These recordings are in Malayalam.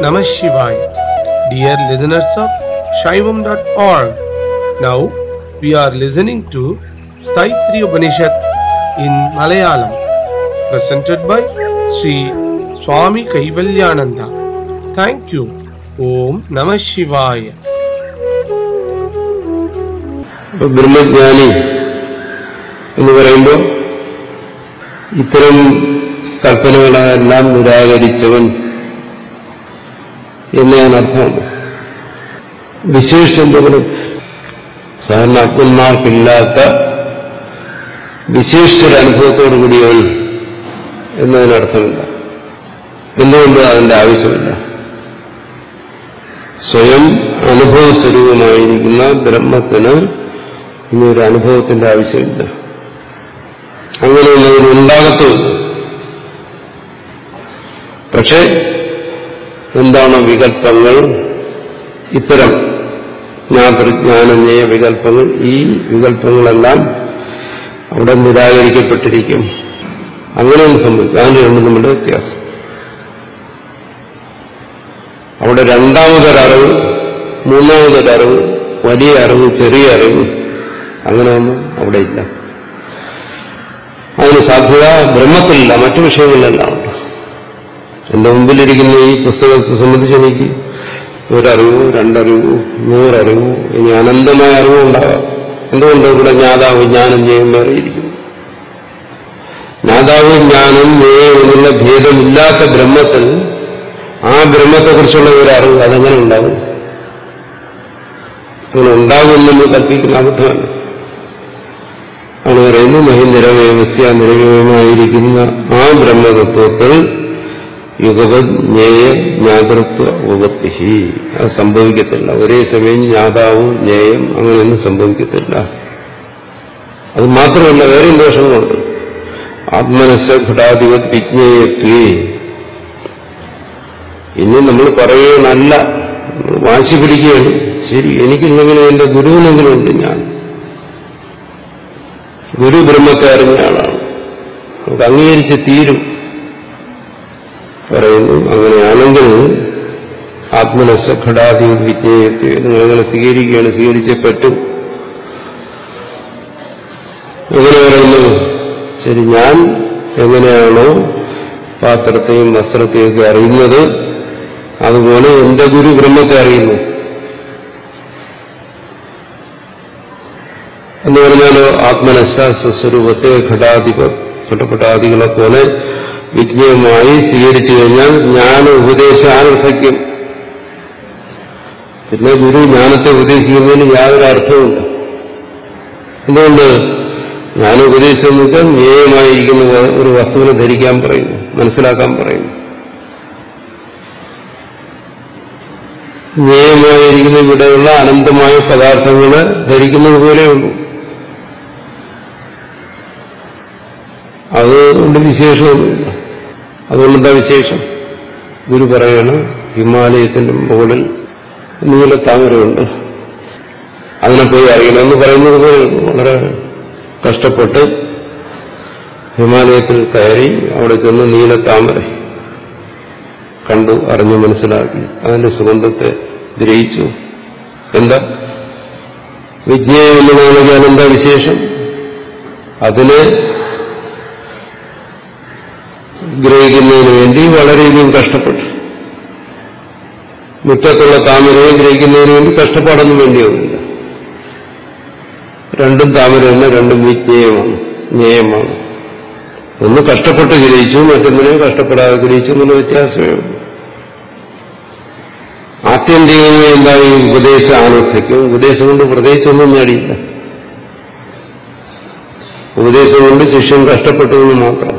Namah Shivaya. Dear listeners of Shaivam.org, now we are listening to Taittiriya Upanishad in Malayalam, presented by Sri Swami Kaivalyananda. Thank you. Om Namah Shivaya. അപ്പൊ ബ്രഹ്മജ്ഞാനി എന്ന് പറയുമ്പോൾ ഇത്തരം കൽപ്പനകളെല്ലാം നിരാകരിച്ചവൻ എന്ന് ഞാൻ അർത്ഥമുണ്ട് വിശേഷം എന്തെങ്കിലും സാധാരണ അജ്ഞന്മാർക്കില്ലാത്ത വിശേഷൊരു അനുഭവത്തോടു കൂടിയവൻ എന്നതിനർത്ഥമില്ല എന്തുകൊണ്ട് അതിന്റെ ആവശ്യമില്ല സ്വയം അനുഭവ സ്വരൂപമായിരിക്കുന്ന ബ്രഹ്മത്തിന് ഇനി ഒരു അനുഭവത്തിന്റെ ആവശ്യമില്ല അങ്ങനെയുള്ളതിന് ഉണ്ടാകത്തുമില്ല പക്ഷേ എന്താണ് വികല്പങ്ങൾ ഇത്തരം ജ്ഞാതൃജ്ഞാനജ്ഞേയ വികല്പങ്ങൾ ഈ വികല്പങ്ങളെല്ലാം അവിടെ നിരാകരിക്കപ്പെട്ടിരിക്കും അങ്ങനെയൊന്നും സംഭവിക്കും അതിന് രണ്ടും തമ്മിലുള്ള വ്യത്യാസം അവിടെ രണ്ടാമതൊരറിവ് മൂന്നാമതൊരറിവ് വലിയ അറിവ് ചെറിയ അറിവ് അങ്ങനെയൊന്നും അവിടെ ഇല്ല അതിന് സാധ്യത ബ്രഹ്മത്തിലില്ല മറ്റു വിഷയങ്ങളിലെല്ലാം ഉണ്ട് എന്റെ മുമ്പിലിരിക്കുന്ന ഈ പുസ്തകത്തെ സംബന്ധിച്ച് എനിക്ക് ഒരറിവോ രണ്ടറിവോ നൂററിവോ ഇനി അനന്തമായ അറിവോ ഉണ്ടാകാം എന്തുകൊണ്ട് ഇവിടെ ജ്ഞാതാവ് ജ്ഞാനം ചെയ്യുന്നവരെയിരിക്കും ജ്ഞാതാവ് ജ്ഞാനം ജ്ഞേയം എന്നുള്ള ഭേദമില്ലാത്ത ബ്രഹ്മത്തിൽ ആ ബ്രഹ്മത്തെക്കുറിച്ചുള്ള ഒരു അറിവ് അതെങ്ങനെ ഉണ്ടാകും അങ്ങനെ ഉണ്ടാകുമെന്ന് നമ്മൾ കൽപ്പിക്കുന്ന അബദ്ധമല്ല ആണ് പറയുന്നത് മഹിനിരവയവസ്യ നിരവയമായിരിക്കുന്ന ആ ബ്രഹ്മതത്വത്തിൽ യുഗവത് ജ്ഞേയ ജ്ഞാതൃത്വ ഉപത്തി അത് സംഭവിക്കത്തില്ല ഒരേ സമയം ജ്ഞാതാവും ജ്ഞേയം അങ്ങനെയൊന്നും സംഭവിക്കത്തില്ല അത് മാത്രമല്ല വേറെയും ദോഷങ്ങളുണ്ട് ആത്മനസ്സ ഘടാധിപത് വിജ്ഞേയത്വേ ഇനി നമ്മൾ പറയുകയെന്നല്ല വാശി പിടിക്കുകയാണ് ശരി എനിക്കില്ലെങ്കിലും എന്റെ ഗുരുവിനെങ്കിലും ഉണ്ട് ഞാൻ ഗുരു ബ്രഹ്മത്തെ അറിഞ്ഞ ആളാണ് നമുക്ക് അംഗീകരിച്ച് തീരും പറയുന്നു അങ്ങനെയാണെങ്കിൽ ആത്മനസ്സ ഘടാതി വിജ്ഞേയത്തെ നിങ്ങളങ്ങനെ സ്വീകരിക്കുകയാണ് സ്വീകരിച്ചേ പറ്റും എങ്ങനെ പറയുന്നു ശരി ഞാൻ എങ്ങനെയാണോ പാത്രത്തെയും വസ്ത്രത്തെയും ഒക്കെ അറിയുന്നത് അതുപോലെ എന്റെ ഗുരു ബ്രഹ്മത്തെ അറിയുന്നു എന്ന് പറഞ്ഞാലോ ആത്മനശ സ്വസ്വരൂപത്തെ ഘടാധിപ ഘടപടാദികളെ പോലെ വിജ്ഞയമായി സ്വീകരിച്ചു കഴിഞ്ഞാൽ ജ്ഞാന ഉപദേശാനർത്ഥയ്ക്കും പിന്നെ ഗുരു ജ്ഞാനത്തെ ഉപദേശിക്കുന്നതിന് യാതൊരു അർത്ഥവുമില്ല എന്തുകൊണ്ട് ഞാൻ ഉപദേശിച്ചെന്ന് വെച്ചാൽ ജ്ഞേയമായിരിക്കുന്ന ഒരു വസ്തുവിനെ ധരിക്കാൻ പറയുന്നു മനസ്സിലാക്കാൻ പറയുന്നു ജ്ഞേയമായിരിക്കുന്ന ഇവിടെയുള്ള അനന്തമായ പദാർത്ഥങ്ങളെ ധരിക്കുന്നത് പോലെയുള്ളൂ അതുകൊണ്ട് വിശേഷമൊന്നുമില്ല അതുകൊണ്ടെന്താ വിശേഷം ഗുരു പറയണം ഹിമാലയത്തിന്റെ മുകളിൽ നീല താമരയുണ്ട് അതിനെ പോയി അറിയണമെന്ന് പറയുന്നത് പോലെ വളരെ കഷ്ടപ്പെട്ട് ഹിമാലയത്തിൽ കയറി അവിടെ ചെന്ന് നീല താമര കണ്ടു അറിഞ്ഞു മനസ്സിലാക്കി അതിന്റെ സുഗന്ധത്തെ ഗ്രഹിച്ചു എന്താ വിജ്ഞേയം എന്ന് പറയുന്നത് എന്താ വിശേഷം അതിനെ ഗ്രഹിക്കുന്നതിന് വേണ്ടി വളരെയധികം കഷ്ടപ്പെട്ടു മുറ്റത്തുള്ള താമരയെ ഗ്രഹിക്കുന്നതിന് വേണ്ടി കഷ്ടപ്പാടൊന്നും വേണ്ടിയൊന്നുമില്ല രണ്ടും താമര തന്നെ രണ്ടും വിജ്ഞേയമാണ് ജ്ഞേയമാണ് ഒന്ന് കഷ്ടപ്പെട്ട് ഗ്രഹിച്ചു മറ്റൊന്നിനെ കഷ്ടപ്പെടാതെ ഗ്രഹിച്ചു എന്നുള്ള വ്യത്യാസമേ ഉള്ളൂ ആത്യന്തികമായി എന്തായി ഉപദേശ ആനർത്ഥയ്ക്കും ഉപദേശം കൊണ്ട് പ്രത്യേകിച്ചൊന്നും നേടിയില്ല ഉപദേശം കൊണ്ട് ശിഷ്യൻ കഷ്ടപ്പെട്ടു എന്ന് മാത്രം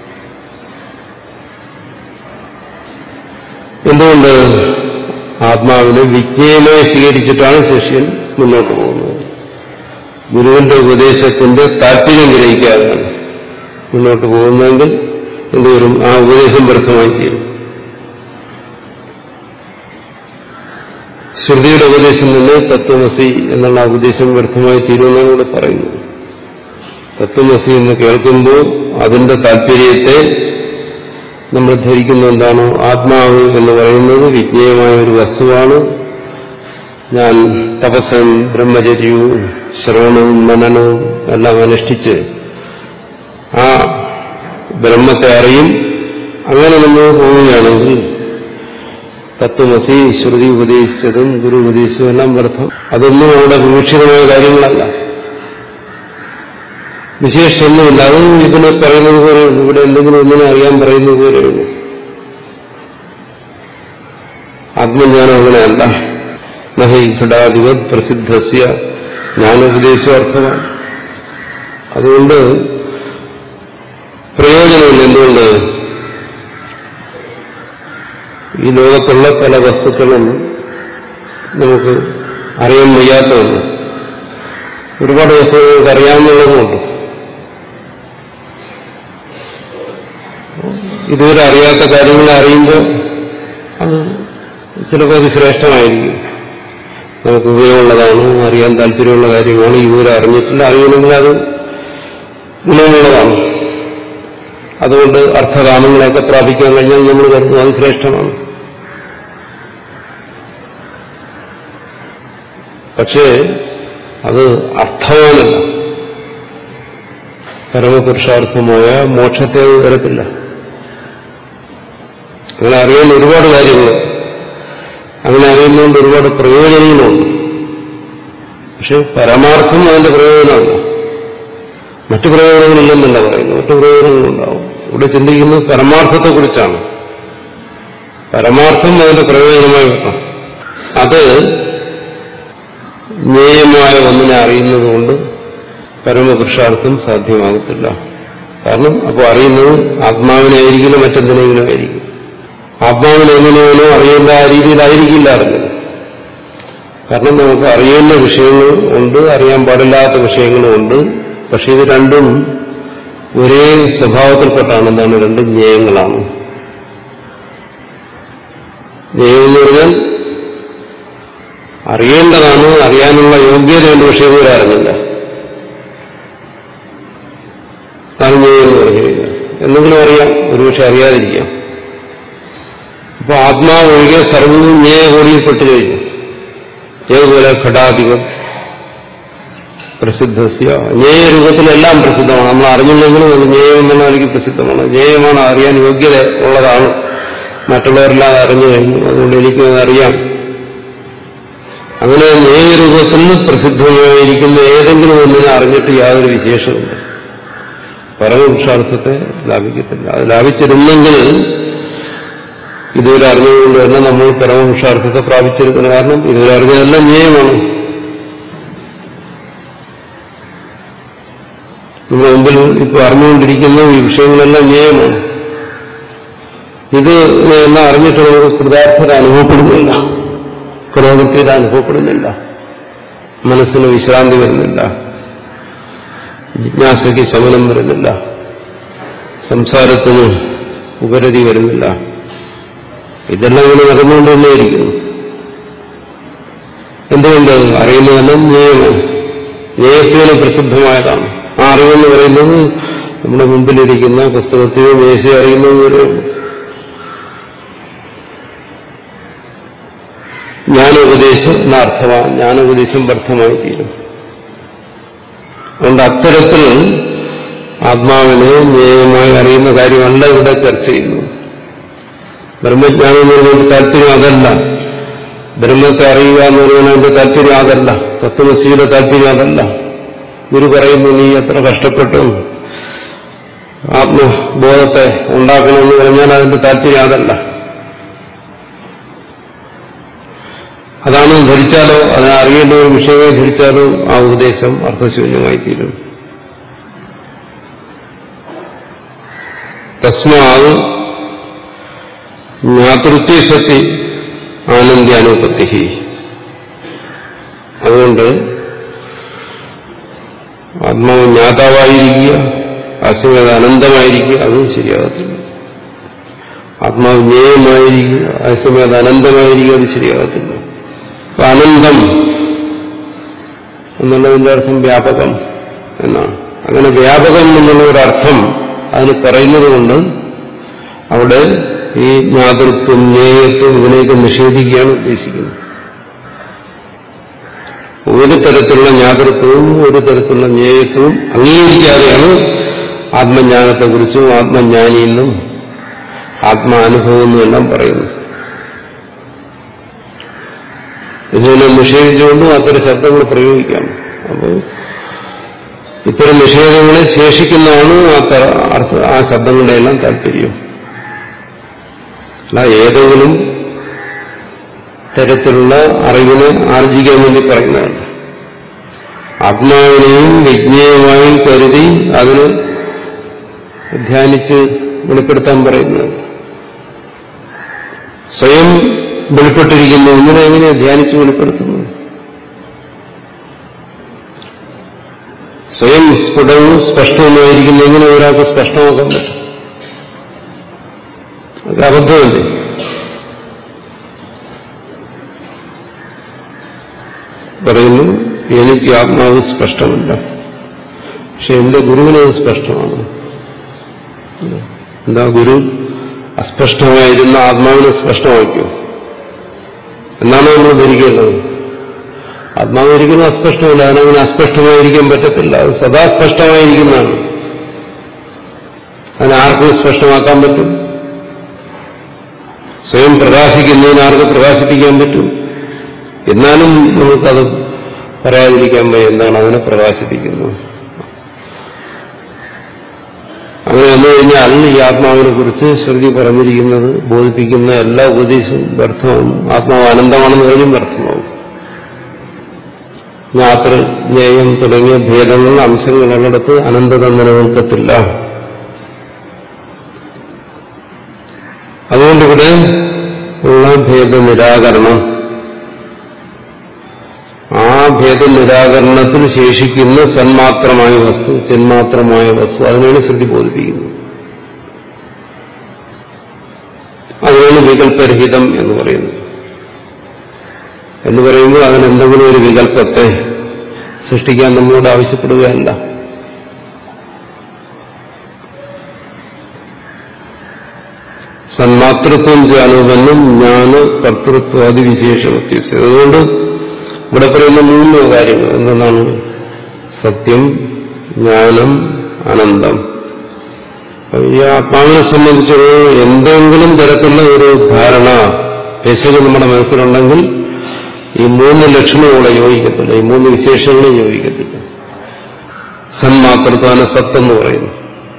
എന്തുകൊണ്ട് ആത്മാവിനെ വിജ്ഞയമായി സ്വീകരിച്ചിട്ടാണ് ശിഷ്യൻ മുന്നോട്ട് പോകുന്നത് ഗുരുവിന്റെ ഉപദേശത്തിന്റെ താല്പര്യം ഗ്രഹിക്കാതെയാണ് മുന്നോട്ട് പോകുന്നതെങ്കിൽ എന്തുവരും ആ ഉപദേശം വ്യർത്ഥമായി തീരും ശ്രുതിയുടെ ഉപദേശം തന്നെ തത്വമസി എന്നുള്ള ഉപദേശം വ്യർത്ഥമായി തീരുമെന്നാണ് ഇവിടെ പറയുന്നത് തത്വമസി എന്ന് കേൾക്കുമ്പോൾ അതിന്റെ താല്പര്യത്തെ നമ്മൾ ധരിക്കുന്ന എന്താണോ ആത്മാവ് എന്ന് പറയുന്നത് വിജ്ഞേയമായ ഒരു വസ്തുവാണ് ഞാൻ തപസ്സും ബ്രഹ്മചര്യവും ശ്രവണവും മനനവും എല്ലാം അനുഷ്ഠിച്ച് ആ ബ്രഹ്മത്തെ അറിയും അങ്ങനെ നമ്മൾ പോവുകയാണെങ്കിൽ തത്വമസി ശ്രുതി ഉപദേശിച്ചതും ഗുരു ഉപദേശിച്ചതും എല്ലാം വ്യർത്ഥം അതൊന്നും അവിടെ വിവക്ഷിതമായ കാര്യങ്ങളല്ല വിശേഷമൊന്നുമില്ല അത് ഇതിനെ പറയുന്നത് പോലെയുള്ളൂ ഇവിടെ എന്തെങ്കിലും ഒന്നിനെ അറിയാൻ പറയുന്നത് പോലെയുള്ളൂ ആത്മജ്ഞാനം അങ്ങനെയല്ല നഹി ഘടാധിപത് പ്രസിദ്ധസ്യ ജ്ഞാനോപദേശം അർത്ഥമാണ് അതുകൊണ്ട് പ്രയോജനമില്ല എന്തുകൊണ്ട് ഈ ലോകത്തുള്ള പല വസ്തുക്കളും നമുക്ക് അറിയാൻ വയ്യാത്തതുണ്ട് ഒരുപാട് വസ്തുക്കൾ നമുക്ക് അറിയാമെന്നുള്ളതുമുണ്ട് ഇതുവരെ അറിയാത്ത കാര്യങ്ങൾ അറിയുമ്പോൾ അത് ചിലപ്പോൾ അത് ശ്രേഷ്ഠമായിരിക്കും നമുക്ക് ഉപയോഗമുള്ളതാണ് അറിയാൻ താല്പര്യമുള്ള കാര്യമാണ് ഇതുവരെ അറിഞ്ഞിട്ടില്ല അറിയണമെങ്കിൽ അത് ഗുണമുള്ളതാണ് അതുകൊണ്ട് അർത്ഥകാമങ്ങളെയൊക്കെ പ്രാപിക്കാൻ കഴിഞ്ഞാൽ നമ്മൾ കരുതുന്നു അത് ശ്രേഷ്ഠമാണ് പക്ഷേ അത് അർത്ഥവാനല്ല പരമപുരുഷാർത്ഥമായ മോക്ഷത്തെ അത് തരത്തില്ല അങ്ങനെ അറിയാൻ ഒരുപാട് കാര്യങ്ങൾ അങ്ങനെ അറിയുന്നതുകൊണ്ട് ഒരുപാട് പ്രയോജനങ്ങളുണ്ട് പക്ഷെ പരമാർത്ഥം അതിന്റെ പ്രയോജനമല്ല മറ്റു പ്രയോജനങ്ങളില്ലെന്നല്ല പറയുന്നു മറ്റു പ്രയോജനങ്ങളുണ്ടാവും ഇവിടെ ചിന്തിക്കുന്നത് പരമാർത്ഥത്തെക്കുറിച്ചാണ് പരമാർത്ഥം അതിന്റെ പ്രയോജനമായി വെക്കണം അത് ജ്ഞേയമായ ഒന്നിനെ അറിയുന്നത് കൊണ്ട് പരമപുരുഷാർത്ഥം സാധ്യമാകത്തില്ല കാരണം അപ്പോൾ അറിയുന്നത് ആത്മാവിനെ ആയിരിക്കില്ല മറ്റെന്തിനെങ്കിലും ആയിരിക്കും ആത്മാവിനെ എങ്ങനെയാണോ അറിയേണ്ട ആ രീതിയിലായിരിക്കില്ല അറിഞ്ഞത് കാരണം നമുക്ക് അറിയേണ്ട വിഷയങ്ങൾ ഉണ്ട് അറിയാൻ പാടില്ലാത്ത വിഷയങ്ങളും ഉണ്ട് പക്ഷെ ഇത് രണ്ടും ഒരേ സ്വഭാവത്തിൽപ്പെട്ടാണ് എന്താണ് രണ്ടും ജ്ഞേയങ്ങളാണ് ജ്ഞേയം എന്ന് പറഞ്ഞാൽ അറിയേണ്ടതാണ് അറിയാനുള്ള യോഗ്യതയുണ്ട് പക്ഷേ ഇതുവരെ അറിഞ്ഞില്ല അതാണ് ജ്ഞേയം എന്ന് പറഞ്ഞു കഴിഞ്ഞാൽ എന്തെങ്കിലും അറിയാം ഒരുപക്ഷെ അറിയാതിരിക്കാം അപ്പൊ ആത്മാവ് ഒഴികെ സർവ്വവും ജ്ഞേയ കോടിയിൽപ്പെട്ട് കഴിഞ്ഞു ഏതുപോലെ ഘടാധിപം പ്രസിദ്ധസ്യ ജ്ഞേയ രൂപത്തിലെല്ലാം പ്രസിദ്ധമാണ് നമ്മൾ അറിഞ്ഞില്ലെങ്കിലും അത് ജ്ഞേയം എന്നുള്ള നിലയ്ക്ക് പ്രസിദ്ധമാണ് ജ്ഞേയമാണ് അറിയാൻ യോഗ്യത ഉള്ളതാണ് മറ്റുള്ളവരെല്ലാം അറിഞ്ഞു കഴിഞ്ഞു അതുകൊണ്ട് എനിക്കും അതറിയാം അങ്ങനെ ജ്ഞേയ രൂപത്തിൽ പ്രസിദ്ധമായിരിക്കുന്ന ഏതെങ്കിലും ഒന്നിനെ അറിഞ്ഞിട്ട് യാതൊരു വിശേഷമില്ല പരമപുരുഷാർത്ഥത്തെ ലാഭിക്കത്തില്ല അത് ലാഭിച്ചിരുന്നെങ്കിൽ ഇതുവരെ അറിഞ്ഞതുകൊണ്ട് തന്നെ നമ്മൾ പരമപുരുഷാർത്ഥത്തെ പ്രാപിച്ചിരിക്കുന്നത് കാരണം ഇതുവരെ അറിഞ്ഞതെല്ലാം ജ്ഞേയമാണ് നമ്മുടെ മുമ്പിൽ ഇപ്പോൾ അറിഞ്ഞുകൊണ്ടിരിക്കുന്ന ഈ വിഷയങ്ങളെല്ലാം ജ്ഞേയമാണ് ഇത് എല്ലാം അറിഞ്ഞിട്ട് നമുക്ക് കൃതാർത്ഥത അനുഭവപ്പെടുന്നില്ല പുരോഗതിയുടെ അനുഭവപ്പെടുന്നില്ല മനസ്സിന് വിശ്രാന്തി വരുന്നില്ല ജിജ്ഞാസയ്ക്ക് ശമനം വരുന്നില്ല സംസാരത്തിന് ഉപരതി വരുന്നില്ല ഇതെല്ലാം ഇങ്ങനെ നടന്നുകൊണ്ട് തന്നെയിരിക്കുന്നു എന്തുകൊണ്ട് അറിയുന്നതെല്ലാം ജ്ഞേയമാണ് ജ്ഞേയത്തിന് പ്രസിദ്ധമായതാണ് ആ അറിവെന്ന് പറയുന്നത് നമ്മുടെ മുമ്പിലിരിക്കുന്ന പുസ്തകത്തെയോ മേശയോ അറിയുന്നത് പോലെയുള്ളൂ ജ്ഞാനോപദേശം എന്ന അർത്ഥമാണ് ജ്ഞാനോപദേശം വ്യർത്ഥമായി തീരും അതുകൊണ്ട് അത്തരത്തിൽ ആത്മാവിനെ ജ്ഞേയമായി അറിയുന്ന കാര്യമല്ല ഇവിടെ ചർച്ച ചെയ്യുന്നു ബ്രഹ്മജ്ഞാനം എന്ന് പറയുന്നത് താല്പര്യം അതല്ല ബ്രഹ്മത്തെ അറിയുക എന്ന് പറയുന്നത് അതിന്റെ താല്പര്യം അതല്ല തത്വമസിയുടെ താല്പര്യം അതല്ല ഗുരു പറയുന്നു നീ എത്ര കഷ്ടപ്പെട്ടു ആത്മബോധത്തെ ഉണ്ടാക്കണമെന്ന് പറഞ്ഞാൽ അതിന്റെ താല്പര്യം അതല്ല അതാണ് ധരിച്ചാലോ അതിനെ അറിയേണ്ട ഒരു വിഷയമായി ധരിച്ചാലോ ആ ഉപദേശം അർത്ഥശൂന്യമായി തീരും തസ്മാത് ജ്ഞാതൃത്വസത്തി ആനന്ദ്യാനുപത്തി അതുകൊണ്ട് ആത്മാവ് ജ്ഞാതാവായിരിക്കുക ആശയം അനന്തമായിരിക്കുക അതും ശരിയാകത്തില്ല ആത്മാവ് ജ്ഞേയമായിരിക്കുക ആശയം അത് അനന്തമായിരിക്കുക അത് ശരിയാകത്തില്ല അപ്പൊ അനന്തം എന്നുള്ളതിന്റെ അർത്ഥം വ്യാപകം എന്നാണ് അങ്ങനെ വ്യാപകം എന്നുള്ള ഒരർത്ഥം അതിന് പറയുന്നത് കൊണ്ട് അവിടെ ഈ ജ്ഞാതൃത്വം ജ്ഞേയത്വം ഇതിനെയൊക്കെ നിഷേധിക്കുകയാണ് ഉദ്ദേശിക്കുന്നത് ഒരു തരത്തിലുള്ള ജ്ഞാതൃത്വവും ഒരു തരത്തിലുള്ള ജ്ഞേയത്വവും അംഗീകരിക്കാതെയാണ് ആത്മജ്ഞാനത്തെക്കുറിച്ചും ആത്മജ്ഞാനിയെന്നും ആത്മാനുഭവം എന്നും എല്ലാം പറയുന്നു ഇതിനെ നിഷേധിച്ചുകൊണ്ടും അത്തരം ശബ്ദങ്ങൾ പ്രയോഗിക്കാം അപ്പോൾ ഇത്തരം നിഷേധങ്ങളെ ശേഷിക്കുന്നതാണ് ആ ത- അർത്ഥ- ആ ശബ്ദങ്ങളുടെ എല്ലാം താല്പര്യം അല്ല ഏതെങ്കിലും തരത്തിലുള്ള അറിവിനെ ആർജിക്കാൻ വേണ്ടി പറയുന്നതല്ല ആത്മാവിനെയും വിജ്ഞേയമായും കരുതി അതിന് ധ്യാനിച്ച് വെളിപ്പെടുത്താൻ പറയുന്നത് സ്വയം വെളിപ്പെട്ടിരിക്കുന്നു ഇങ്ങനെ എങ്ങനെ ധ്യാനിച്ച് വെളിപ്പെടുത്തുന്നു സ്വയം സ്ഫുടവും സ്പഷ്ടവുമായിരിക്കുന്നു എങ്ങനെ ഒരാൾക്ക് സ്പഷ്ടമാക്കാൻ പറ്റും അത് അബദ്ധമല്ലേ പറയുന്നു എനിക്ക് ആത്മാവ് സ്പഷ്ടമല്ല പക്ഷെ എന്റെ ഗുരുവിനത് സ്പഷ്ടമാണ് എന്താ ഗുരു അസ്പഷ്ടമായിരുന്ന ആത്മാവിനെ സ്പഷ്ടമാക്കിയോ എന്നാണ് നമ്മൾ ധരിക്കേണ്ടത് ആത്മാവ് ഒരിക്കലും അസ്പഷ്ടമല്ല അതിനങ്ങനെ അസ്പഷ്ടമായിരിക്കാൻ പറ്റത്തില്ല അത് സദാ സ്പഷ്ടമായിരിക്കുന്നതാണ് അതിനെ ആർക്കും സ്പഷ്ടമാക്കാൻ പറ്റും സ്വയം പ്രകാശിക്കുന്നതിന് ആർക്ക് പ്രകാശിപ്പിക്കാൻ പറ്റും എന്നാലും നമുക്കത് പറയാതിരിക്കാൻ വയ്യ എന്താണ് അതിനെ പ്രകാശിപ്പിക്കുന്നത് അങ്ങനെ വന്നു കഴിഞ്ഞാൽ ഈ ആത്മാവിനെ കുറിച്ച് ശ്രുതി പറഞ്ഞിരിക്കുന്നത് ബോധിപ്പിക്കുന്ന എല്ലാ ഉപദേശവും വ്യർത്ഥമാവും ആത്മാവ് അനന്തമാണെന്ന് പറഞ്ഞും വ്യർത്ഥമാവും ജ്ഞാതൃ ജ്ഞേയം തുടങ്ങിയ ഭേദങ്ങൾ അംശങ്ങളുള്ളിടത്ത് അനന്തത നിലനിൽക്കത്തില്ല അതുകൊണ്ടിവിടെ ഉള്ള ഭേദനിരാകരണം ആ ഭേദനിരാകരണത്തിൽ ശേഷിക്കുന്ന സന്മാത്രമായ വസ്തു ചിന്മാത്രമായ വസ്തു അതിനാണ് ശ്രുതി ബോധിപ്പിക്കുന്നത് അതിനാണ് വികല്പരഹിതം എന്ന് പറയുന്നത് എന്ന് പറയുമ്പോൾ അതിനെന്തെങ്കിലും ഒരു വികല്പത്തെ സൃഷ്ടിക്കാൻ നമ്മളോട് ആവശ്യപ്പെടുകയല്ല സന്മാതൃത്വം ചാനുവെന്നും ജ്ഞാന കർത്തൃത്വാദി വിശേഷ വ്യത്യാസം അതുകൊണ്ട് ഇവിടെ പറയുന്ന മൂന്ന് കാര്യങ്ങൾ എന്തെന്നാണ് സത്യം ജ്ഞാനം അനന്തം അപ്പൊ ഈ ആത്മാവിനെ സംബന്ധിച്ച് എന്തെങ്കിലും തരത്തിലുള്ള ഒരു ധാരണ പെശക് നമ്മുടെ മനസ്സിലുണ്ടെങ്കിൽ ഈ മൂന്ന് ലക്ഷണങ്ങളെ യോജിക്കത്തില്ല ഈ മൂന്ന് വിശേഷങ്ങളെ യോജിക്കത്തില്ല സന്മാതൃത്വാന സത്തെന്ന് പറയുന്നു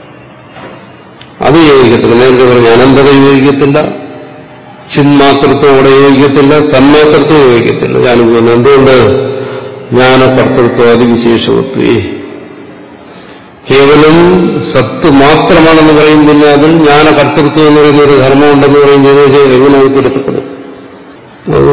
അത് യോജിക്കത്തില്ല നേരത്തെ പറഞ്ഞ അനന്തത യോജിക്കത്തില്ല ചിന്മാതൃത്വം അവിടെ യോജിക്കത്തില്ല സന്മാതൃത്വം യോജിക്കത്തില്ല ഞാനുപോകുന്നു എന്തുകൊണ്ട് ജ്ഞാനകർത്തൃത്വം അതിവിശേഷവത്വേ കേവലം സത്ത് മാത്രമാണെന്ന് പറയും പിന്നെ അതിൽ ജ്ഞാനകർത്തൃത്വം എന്ന് പറയുന്ന ഒരു ധർമ്മം ഉണ്ടെന്ന് പറയും ചെയ്ത് എങ്ങനെ അത് തിരുത്തപ്പെടും അത്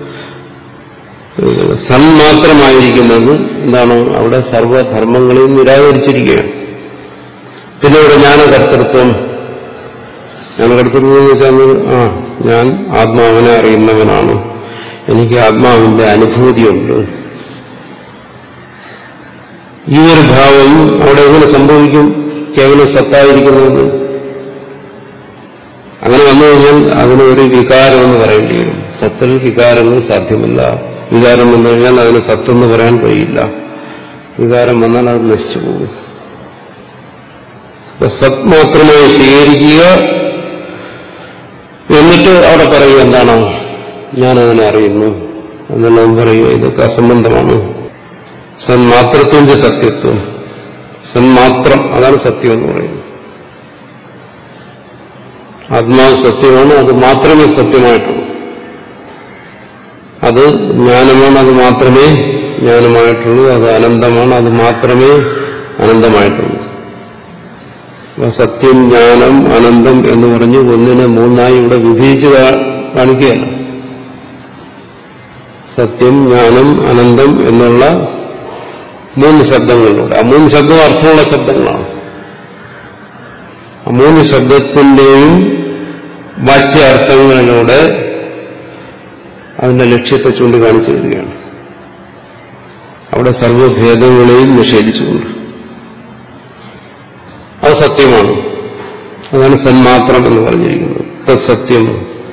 സന്മാത്രമായിരിക്കുന്നത് എന്താണ് അവിടെ സർവധർമ്മങ്ങളെയും നിരാകരിച്ചിരിക്കുകയാണ് പിന്നെ ഇവിടെ ജ്ഞാനകർത്തൃത്വം ജ്ഞാനകർത്തൃത്വം എന്ന് വെച്ചാൽ ആ ഞാൻ ആത്മാവിനെ അറിയുന്നവനാണ് എനിക്ക് ആത്മാവിന്റെ അനുഭൂതിയുണ്ട് ഈ ഒരു ഭാവം അവിടെ എങ്ങനെ സംഭവിക്കും കേവലം സത്തായിരിക്കുന്നത് അങ്ങനെ വന്നു കഴിഞ്ഞാൽ അതിന് ഒരു വികാരം എന്ന് പറയേണ്ടി വരും സത്തിൽ വികാരങ്ങൾ സാധ്യമല്ല വികാരം വന്നു കഴിഞ്ഞാൽ അതിന് സത്തെന്ന് പറയാൻ കഴിയില്ല വികാരം വന്നാൽ അത് നശിച്ചു പോകും അപ്പൊ സത് മാത്രമായി സ്വീകരിക്കുക എന്നിട്ട് അവിടെ പറയുക എന്താണ് ഞാനതിനെ അറിയുന്നു എന്നെല്ലാം പറയുക ഇതൊക്കെ അസംബന്ധമാണ് സന്മാത്രത്തിന്റെ സത്യത്വം സന്മാത്രം അതാണ് സത്യം എന്ന് പറയുന്നത് ആത്മാവ് സത്യമാണ് അത് മാത്രമേ സത്യമായിട്ടുള്ളൂ അത് ജ്ഞാനമാണ് അത് മാത്രമേ ജ്ഞാനമായിട്ടുള്ളൂ അത് അനന്തമാണ് അത് മാത്രമേ അനന്തമായിട്ടുള്ളൂ അപ്പൊ സത്യം ജ്ഞാനം അനന്തം എന്ന് പറഞ്ഞ് ഒന്നിനെ മൂന്നായി ഇവിടെ വിഭജിച്ച് കാ- കാണിക്കുകയാണ് സത്യം ജ്ഞാനം അനന്തം എന്നുള്ള മൂന്ന് ശബ്ദങ്ങളിലൂടെ ആ മൂന്ന് ശബ്ദം അർത്ഥമുള്ള ശബ്ദങ്ങളാണ് ആ മൂന്ന് ശബ്ദത്തിന്റെയും വാച്യാർത്ഥങ്ങളിലൂടെ അതിന്റെ ലക്ഷ്യത്തെ ചൂണ്ടിക്കാണിച്ചു തരികയാണ് അവിടെ സർവഭേദങ്ങളെയും നിഷേധിച്ചുകൊണ്ട് അത് സത്യമാണ് അത് അതാണ് സന്മാത്രം എന്ന് പറഞ്ഞിരിക്കുന്നത് തത്സത്യം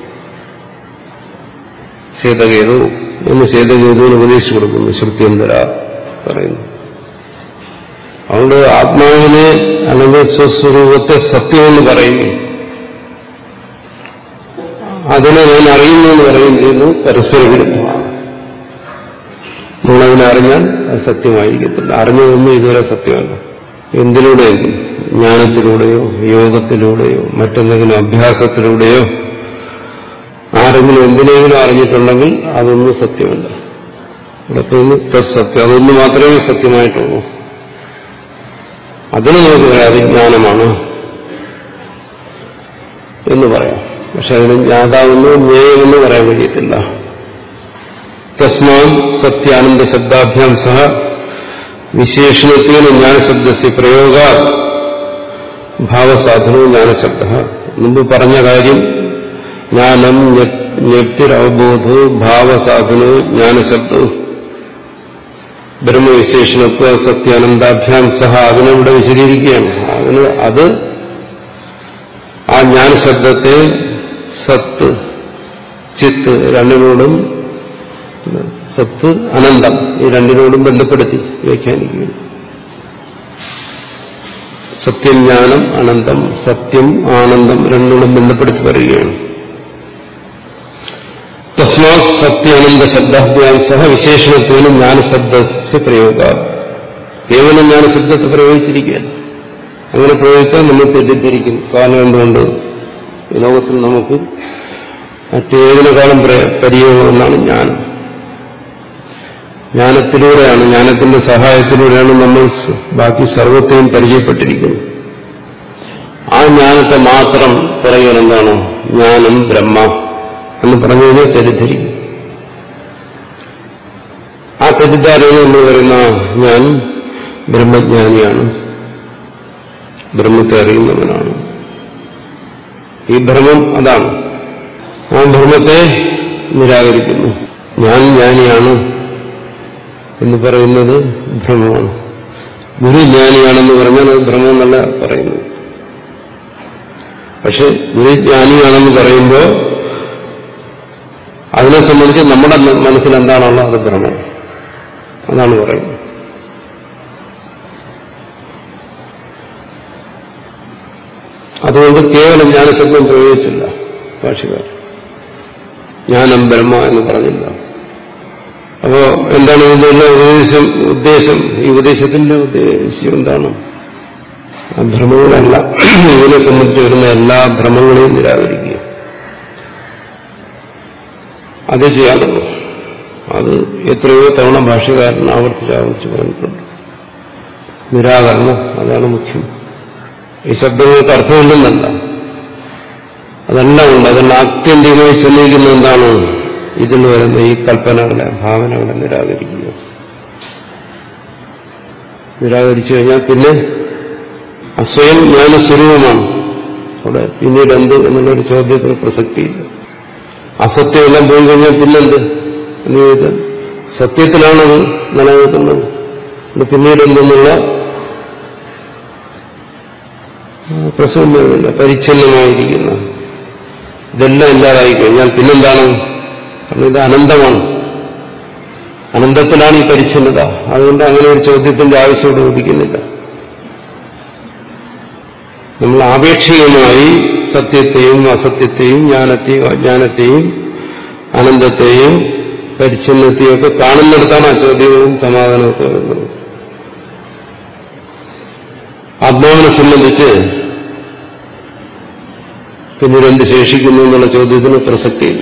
സേതകേതു എന്ന് സേതകേതുവിന് ഉപദേശിച്ചു കൊടുക്കുന്നു ശ്രുത്യന്തര പറയുന്നു അതുകൊണ്ട് ആത്മാവിനെ അല്ലെങ്കിൽ സ്വസ്വരൂപത്തെ സത്യമെന്ന് പറയുന്നു അതിനെ ഞാൻ അറിയുന്നു എന്ന് പറയുന്നു പരസ്പര വിരുദ്ധമാണ് നമ്മളതിനെ അറിഞ്ഞാൽ അത് സത്യമായിരിക്കത്തില്ല അറിഞ്ഞതൊന്നും ഇതുവരെ സത്യമല്ല എന്തിലൂടെയെങ്കിലും ജ്ഞാനത്തിലൂടെയോ യോഗത്തിലൂടെയോ മറ്റെന്തെങ്കിലും അഭ്യാസത്തിലൂടെയോ ആരെങ്കിലും എന്തിനെങ്കിലും അറിഞ്ഞിട്ടുണ്ടെങ്കിൽ അതൊന്നും സത്യമല്ല ഇവിടെ തോന്നുന്നു സത്യം അതൊന്നും മാത്രമേ സത്യമായിട്ടുള്ളൂ അതിന് നമുക്ക് പറയാം അത് ജ്ഞാനമാണ് എന്ന് പറയാം പക്ഷെ അതിന് ജ്ഞാതാവെന്നോ ജ്ഞേയമെന്ന് പറയാൻ കഴിയത്തില്ല തസ്മാൻ സത്യാനന്ദ ശബ്ദാഭ്യാം സഹ വിശേഷണത്തിന് ജ്ഞാനശബ്ദസ്യ പ്രയോഗ ഭാവസാധനവും ജ്ഞാനശബ്ദ മുമ്പ് പറഞ്ഞ കാര്യം ജ്ഞാനം ജ്ഞപ്തിരവബോധോ ഭാവസാധനവും ജ്ഞാനശബ്ദവും ബ്രഹ്മവിശേഷണത്വ സത്യാനന്ദാഭ്യാം സഹ അതിനിവിടെ വിശദീകരിക്കുകയാണ് അതിന് അത് ആ ജ്ഞാനശബ്ദത്തെ സത്ത് ചിത്ത് രണ്ടിനോടും സത്ത് അനന്തം ഈ രണ്ടിനോടും ബന്ധപ്പെടുത്തി വ്യാഖ്യാനിക്കുകയാണ് സത്യം ജ്ഞാനം അനന്തം സത്യം ആനന്ദം രണ്ടിനോടും ബന്ധപ്പെടുത്തി പറയുകയാണ് തസ്മാത് സത്യാനന്ദ ശബ്ദാഭ്യാം സഹ വിശേഷണത്വനും ജ്ഞാനശബ്ദസ് പ്രയോഗ കേവലം ജ്ഞാനശബ്ദത്തെ പ്രയോഗിച്ചിരിക്കുക അങ്ങനെ പ്രയോഗിച്ചാൽ നമ്മൾ തെറ്റിദ്ധരിക്കും കാരണം എന്തുകൊണ്ട് ഈ ലോകത്തിൽ നമുക്ക് മറ്റേതിനേക്കാളും പരിയോഗമെന്നാണ് ജ്ഞാനം ജ്ഞാനത്തിലൂടെയാണ് ജ്ഞാനത്തിന്റെ സഹായത്തിലൂടെയാണ് നമ്മൾ ബാക്കി സർവത്തെയും പരിചയപ്പെട്ടിരിക്കുന്നത് ആ ജ്ഞാനത്തെ മാത്രം പറയുക എന്താണ് ജ്ഞാനം ബ്രഹ്മ എന്ന് പറഞ്ഞു കഴിഞ്ഞാൽ തെറ്റിദ്ധരിക്കും ആ തെറ്റിദ്ധാരണ എന്ന് പറയുന്ന ഞാൻ ബ്രഹ്മജ്ഞാനിയാണ് ബ്രഹ്മത്തെ അറിയുന്നവനാണ് ഈ ഭ്രമം അതാണ് ആ ഭ്രമത്തെ നിരാകരിക്കുന്നു ഞാൻ ജ്ഞാനിയാണ് എന്ന് പറയുന്നത് ഭ്രമമാണ് ഗുരു ജ്ഞാനിയാണെന്ന് പറഞ്ഞാൽ അത് ഭ്രമം എന്നല്ല പറയുന്നത് പക്ഷെ ഗുരു ജ്ഞാനിയാണെന്ന് പറയുമ്പോൾ അതിനെ സംബന്ധിച്ച് നമ്മുടെ മനസ്സിൽ എന്താണുള്ളത് അത് ഭ്രമം അതാണ് പറയുന്നത് അതുകൊണ്ട് കേവലം ജ്ഞാനശബ്ദം പ്രയോഗിച്ചില്ല ഭാഷകാർ ജ്ഞാനം ബ്രഹ്മ എന്ന് പറഞ്ഞില്ല അപ്പോ എന്താണ് ഇതിന്റെ ഉപദേശം ഉദ്ദേശം ഈ ഉപദേശത്തിന്റെ ഉദ്ദേശം എന്താണ് ആ ഭ്രമങ്ങളല്ല ഇതിനെ സംബന്ധിച്ച് വരുന്ന എല്ലാ ഭ്രമങ്ങളെയും നിരാകരിക്കുക അത് ചെയ്യാനുള്ളൂ അത് എത്രയോ തവണ ഭാഷകാരൻ ആവർത്തിച്ച് ആവർത്തിച്ച് പറഞ്ഞിട്ടുണ്ട് നിരാകരണം അതാണ് മുഖ്യം ഈ ശബ്ദങ്ങൾക്ക് അർത്ഥമില്ലെന്നല്ല അതെല്ലാം ഉണ്ട് അതെല്ലാം ആത്യന്തികമായി ചെന്നിരിക്കുന്ന എന്താണ് ഇതിൽ വരുന്ന ഈ കൽപ്പനകളെ ഭാവനകളെ നിരാകരിക്കുക നിരാകരിച്ചു കഴിഞ്ഞാൽ പിന്നെ അസ്വയം ജ്ഞാനസ്വരൂപമാണ് അവിടെ പിന്നീട് എന്ത് എന്നുള്ളൊരു ചോദ്യത്തിന് പ്രസക്തിയില്ല അസത്യമെല്ലാം പോയി കഴിഞ്ഞാൽ പിന്നെന്ത് എന്ന് ചോദിച്ചാൽ സത്യത്തിലാണത് നിലനിൽക്കുന്നത് പിന്നീട് എന്തെന്നുള്ള പ്രശ്നം വരുന്നില്ല പരിച്ഛിന്നമായിരിക്കുന്ന ഇതെല്ലാം ഇല്ലാതായി കഴിഞ്ഞാൽ പിന്നെന്താണ് കാരണം ഇത് അനന്തമാണ് അനന്തത്തിലാണ് ഈ പരിച്ഛിന്നത അതുകൊണ്ട് അങ്ങനെ ഒരു ചോദ്യത്തിന്റെ ആവശ്യം ഇവിടെ ഉദിക്കുന്നില്ല നമ്മൾ ആപേക്ഷികമായി സത്യത്തെയും അസത്യത്തെയും ജ്ഞാനത്തെയും അജ്ഞാനത്തെയും അനന്തത്തെയും പരിച്ഛിന്നത്തെയും ഒക്കെ കാണുന്നിടത്താണ് ആ ചോദ്യവും സമാധാനമൊക്കെ വരുന്നത് ആത്മാവിനെ സംബന്ധിച്ച് പിന്നീട് എന്ത് ശേഷിക്കുന്നു എന്നുള്ള ചോദ്യത്തിന് പ്രസക്തിയില്ല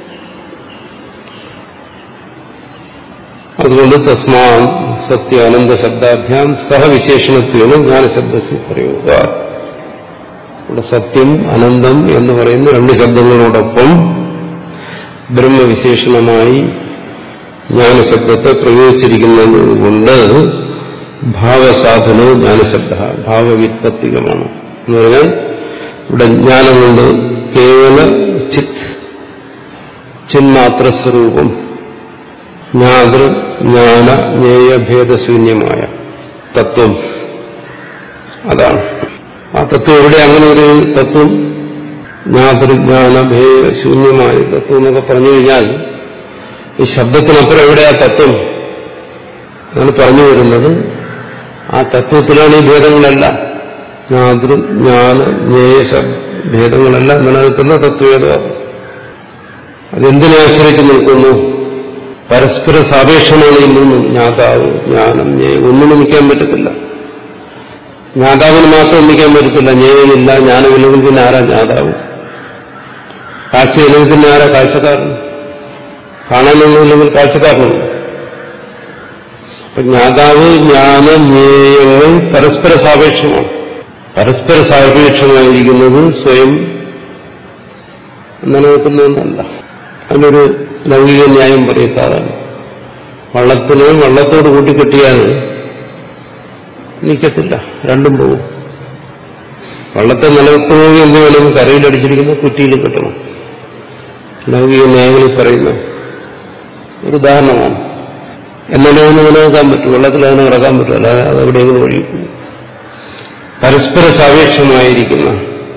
അതുകൊണ്ട് തസ്മാ സത്യ അനന്ത ശബ്ദാഭ്യാം സഹവിശേഷണത്വന് ജ്ഞാനശബ്ദത്തിൽ പ്രയോഗ ഇവിടെ സത്യം അനന്തം എന്ന് പറയുന്ന രണ്ട് ശബ്ദങ്ങളോടൊപ്പം ബ്രഹ്മവിശേഷണമായി ജ്ഞാനശബ്ദത്തെ പ്രയോഗിച്ചിരിക്കുന്നത് കൊണ്ട് ഭാവസാധനവും ജ്ഞാനശബ്ദ ഭാവവിത്പത്തികമാണ് എന്ന് പറഞ്ഞാൽ ഇവിടെ ജ്ഞാനം കൊണ്ട് കേവല ചിത് ചിന്മാത്ര സ്വരൂപം ജ്ഞാതൃ ജ്ഞാന ജ്ഞേയഭേദശൂന്യമായ തത്വം അതാണ് ആ തത്വം എവിടെ അങ്ങനെ ഒരു തത്വം ജ്ഞാതൃജ്ഞാന ഭേദ ശൂന്യമായ തത്വം എന്നൊക്കെ പറഞ്ഞു കഴിഞ്ഞാൽ ഈ ശബ്ദത്തിനപ്പുറം എവിടെയാ തത്വം എന്നാണ് പറഞ്ഞു വരുന്നത് ആ തത്വത്തിലാണ് ഈ ഭേദങ്ങളെല്ലാം ജ്ഞാതൃ ജ്ഞാന ജ്ഞേയ ഭേദങ്ങളെല്ലാം നിലനിൽക്കുന്ന തത്വേദം അതെന്തിനെ ആശ്രയിച്ച് നിൽക്കുന്നു പരസ്പര സാപേക്ഷമാണ് ഈ മൂന്നും ജ്ഞാതാവ് ജ്ഞാനം ജ്ഞേയം ഒന്നിനും നിൽക്കാൻ പറ്റത്തില്ല ജ്ഞാതാവിന് മാത്രം നിൽക്കാൻ പറ്റത്തില്ല ജ്ഞേയമില്ല ജ്ഞാനമില്ലെങ്കിൽ പിന്നെ ആരാ ജ്ഞാതാവ് കാഴ്ചയില്ലെങ്കിൽ പിന്നെ ആരാ കാഴ്ചക്കാരൻ കാണാനൊന്നുമില്ലെങ്കിൽ കാഴ്ചക്കാരനുണ്ട് അപ്പൊ ജ്ഞാതാവ് ജ്ഞാന ജ്ഞേയങ്ങൾ പരസ്പര സാപേക്ഷമാണ് പരസ്പര സാപേക്ഷമായിരിക്കുന്നത് സ്വയം നിലനിൽക്കുന്നതെന്നല്ല അതിനൊരു ലൗകിക ന്യായം പറയും സാധാരണ വള്ളത്തിന് വള്ളത്തോട് കൂട്ടിക്കെട്ടിയാൽ നിൽക്കത്തില്ല രണ്ടും പോകും വള്ളത്തെ നിലനിർത്തണമെങ്കിൽ എന്ത് വേണം കരയിലടിച്ചിരിക്കുന്ന കുറ്റിയിൽ കെട്ടണം ലൗകിക ന്യായങ്ങളിൽ പറയുന്ന ഒരു ഉദാഹരണമാണ് എന്നാലും അതിന് നിലനിൽക്കാൻ പറ്റും വെള്ളത്തിൽ അതിനെ ഇറക്കാൻ പറ്റും അല്ലാതെ അതെവിടെയെങ്കിലും ഒഴിക്കും പരസ്പര സാപേക്ഷമായിരിക്കുന്ന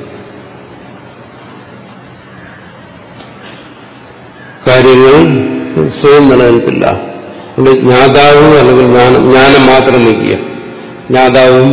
കാര്യങ്ങൾ സ്വയം നിലനിൽക്കില്ല അതുകൊണ്ട് ജ്ഞാതാവ് അല്ലെങ്കിൽ ജ്ഞാനം ജ്ഞാനം മാത്രം നിൽക്കുക ജ്ഞാതാവും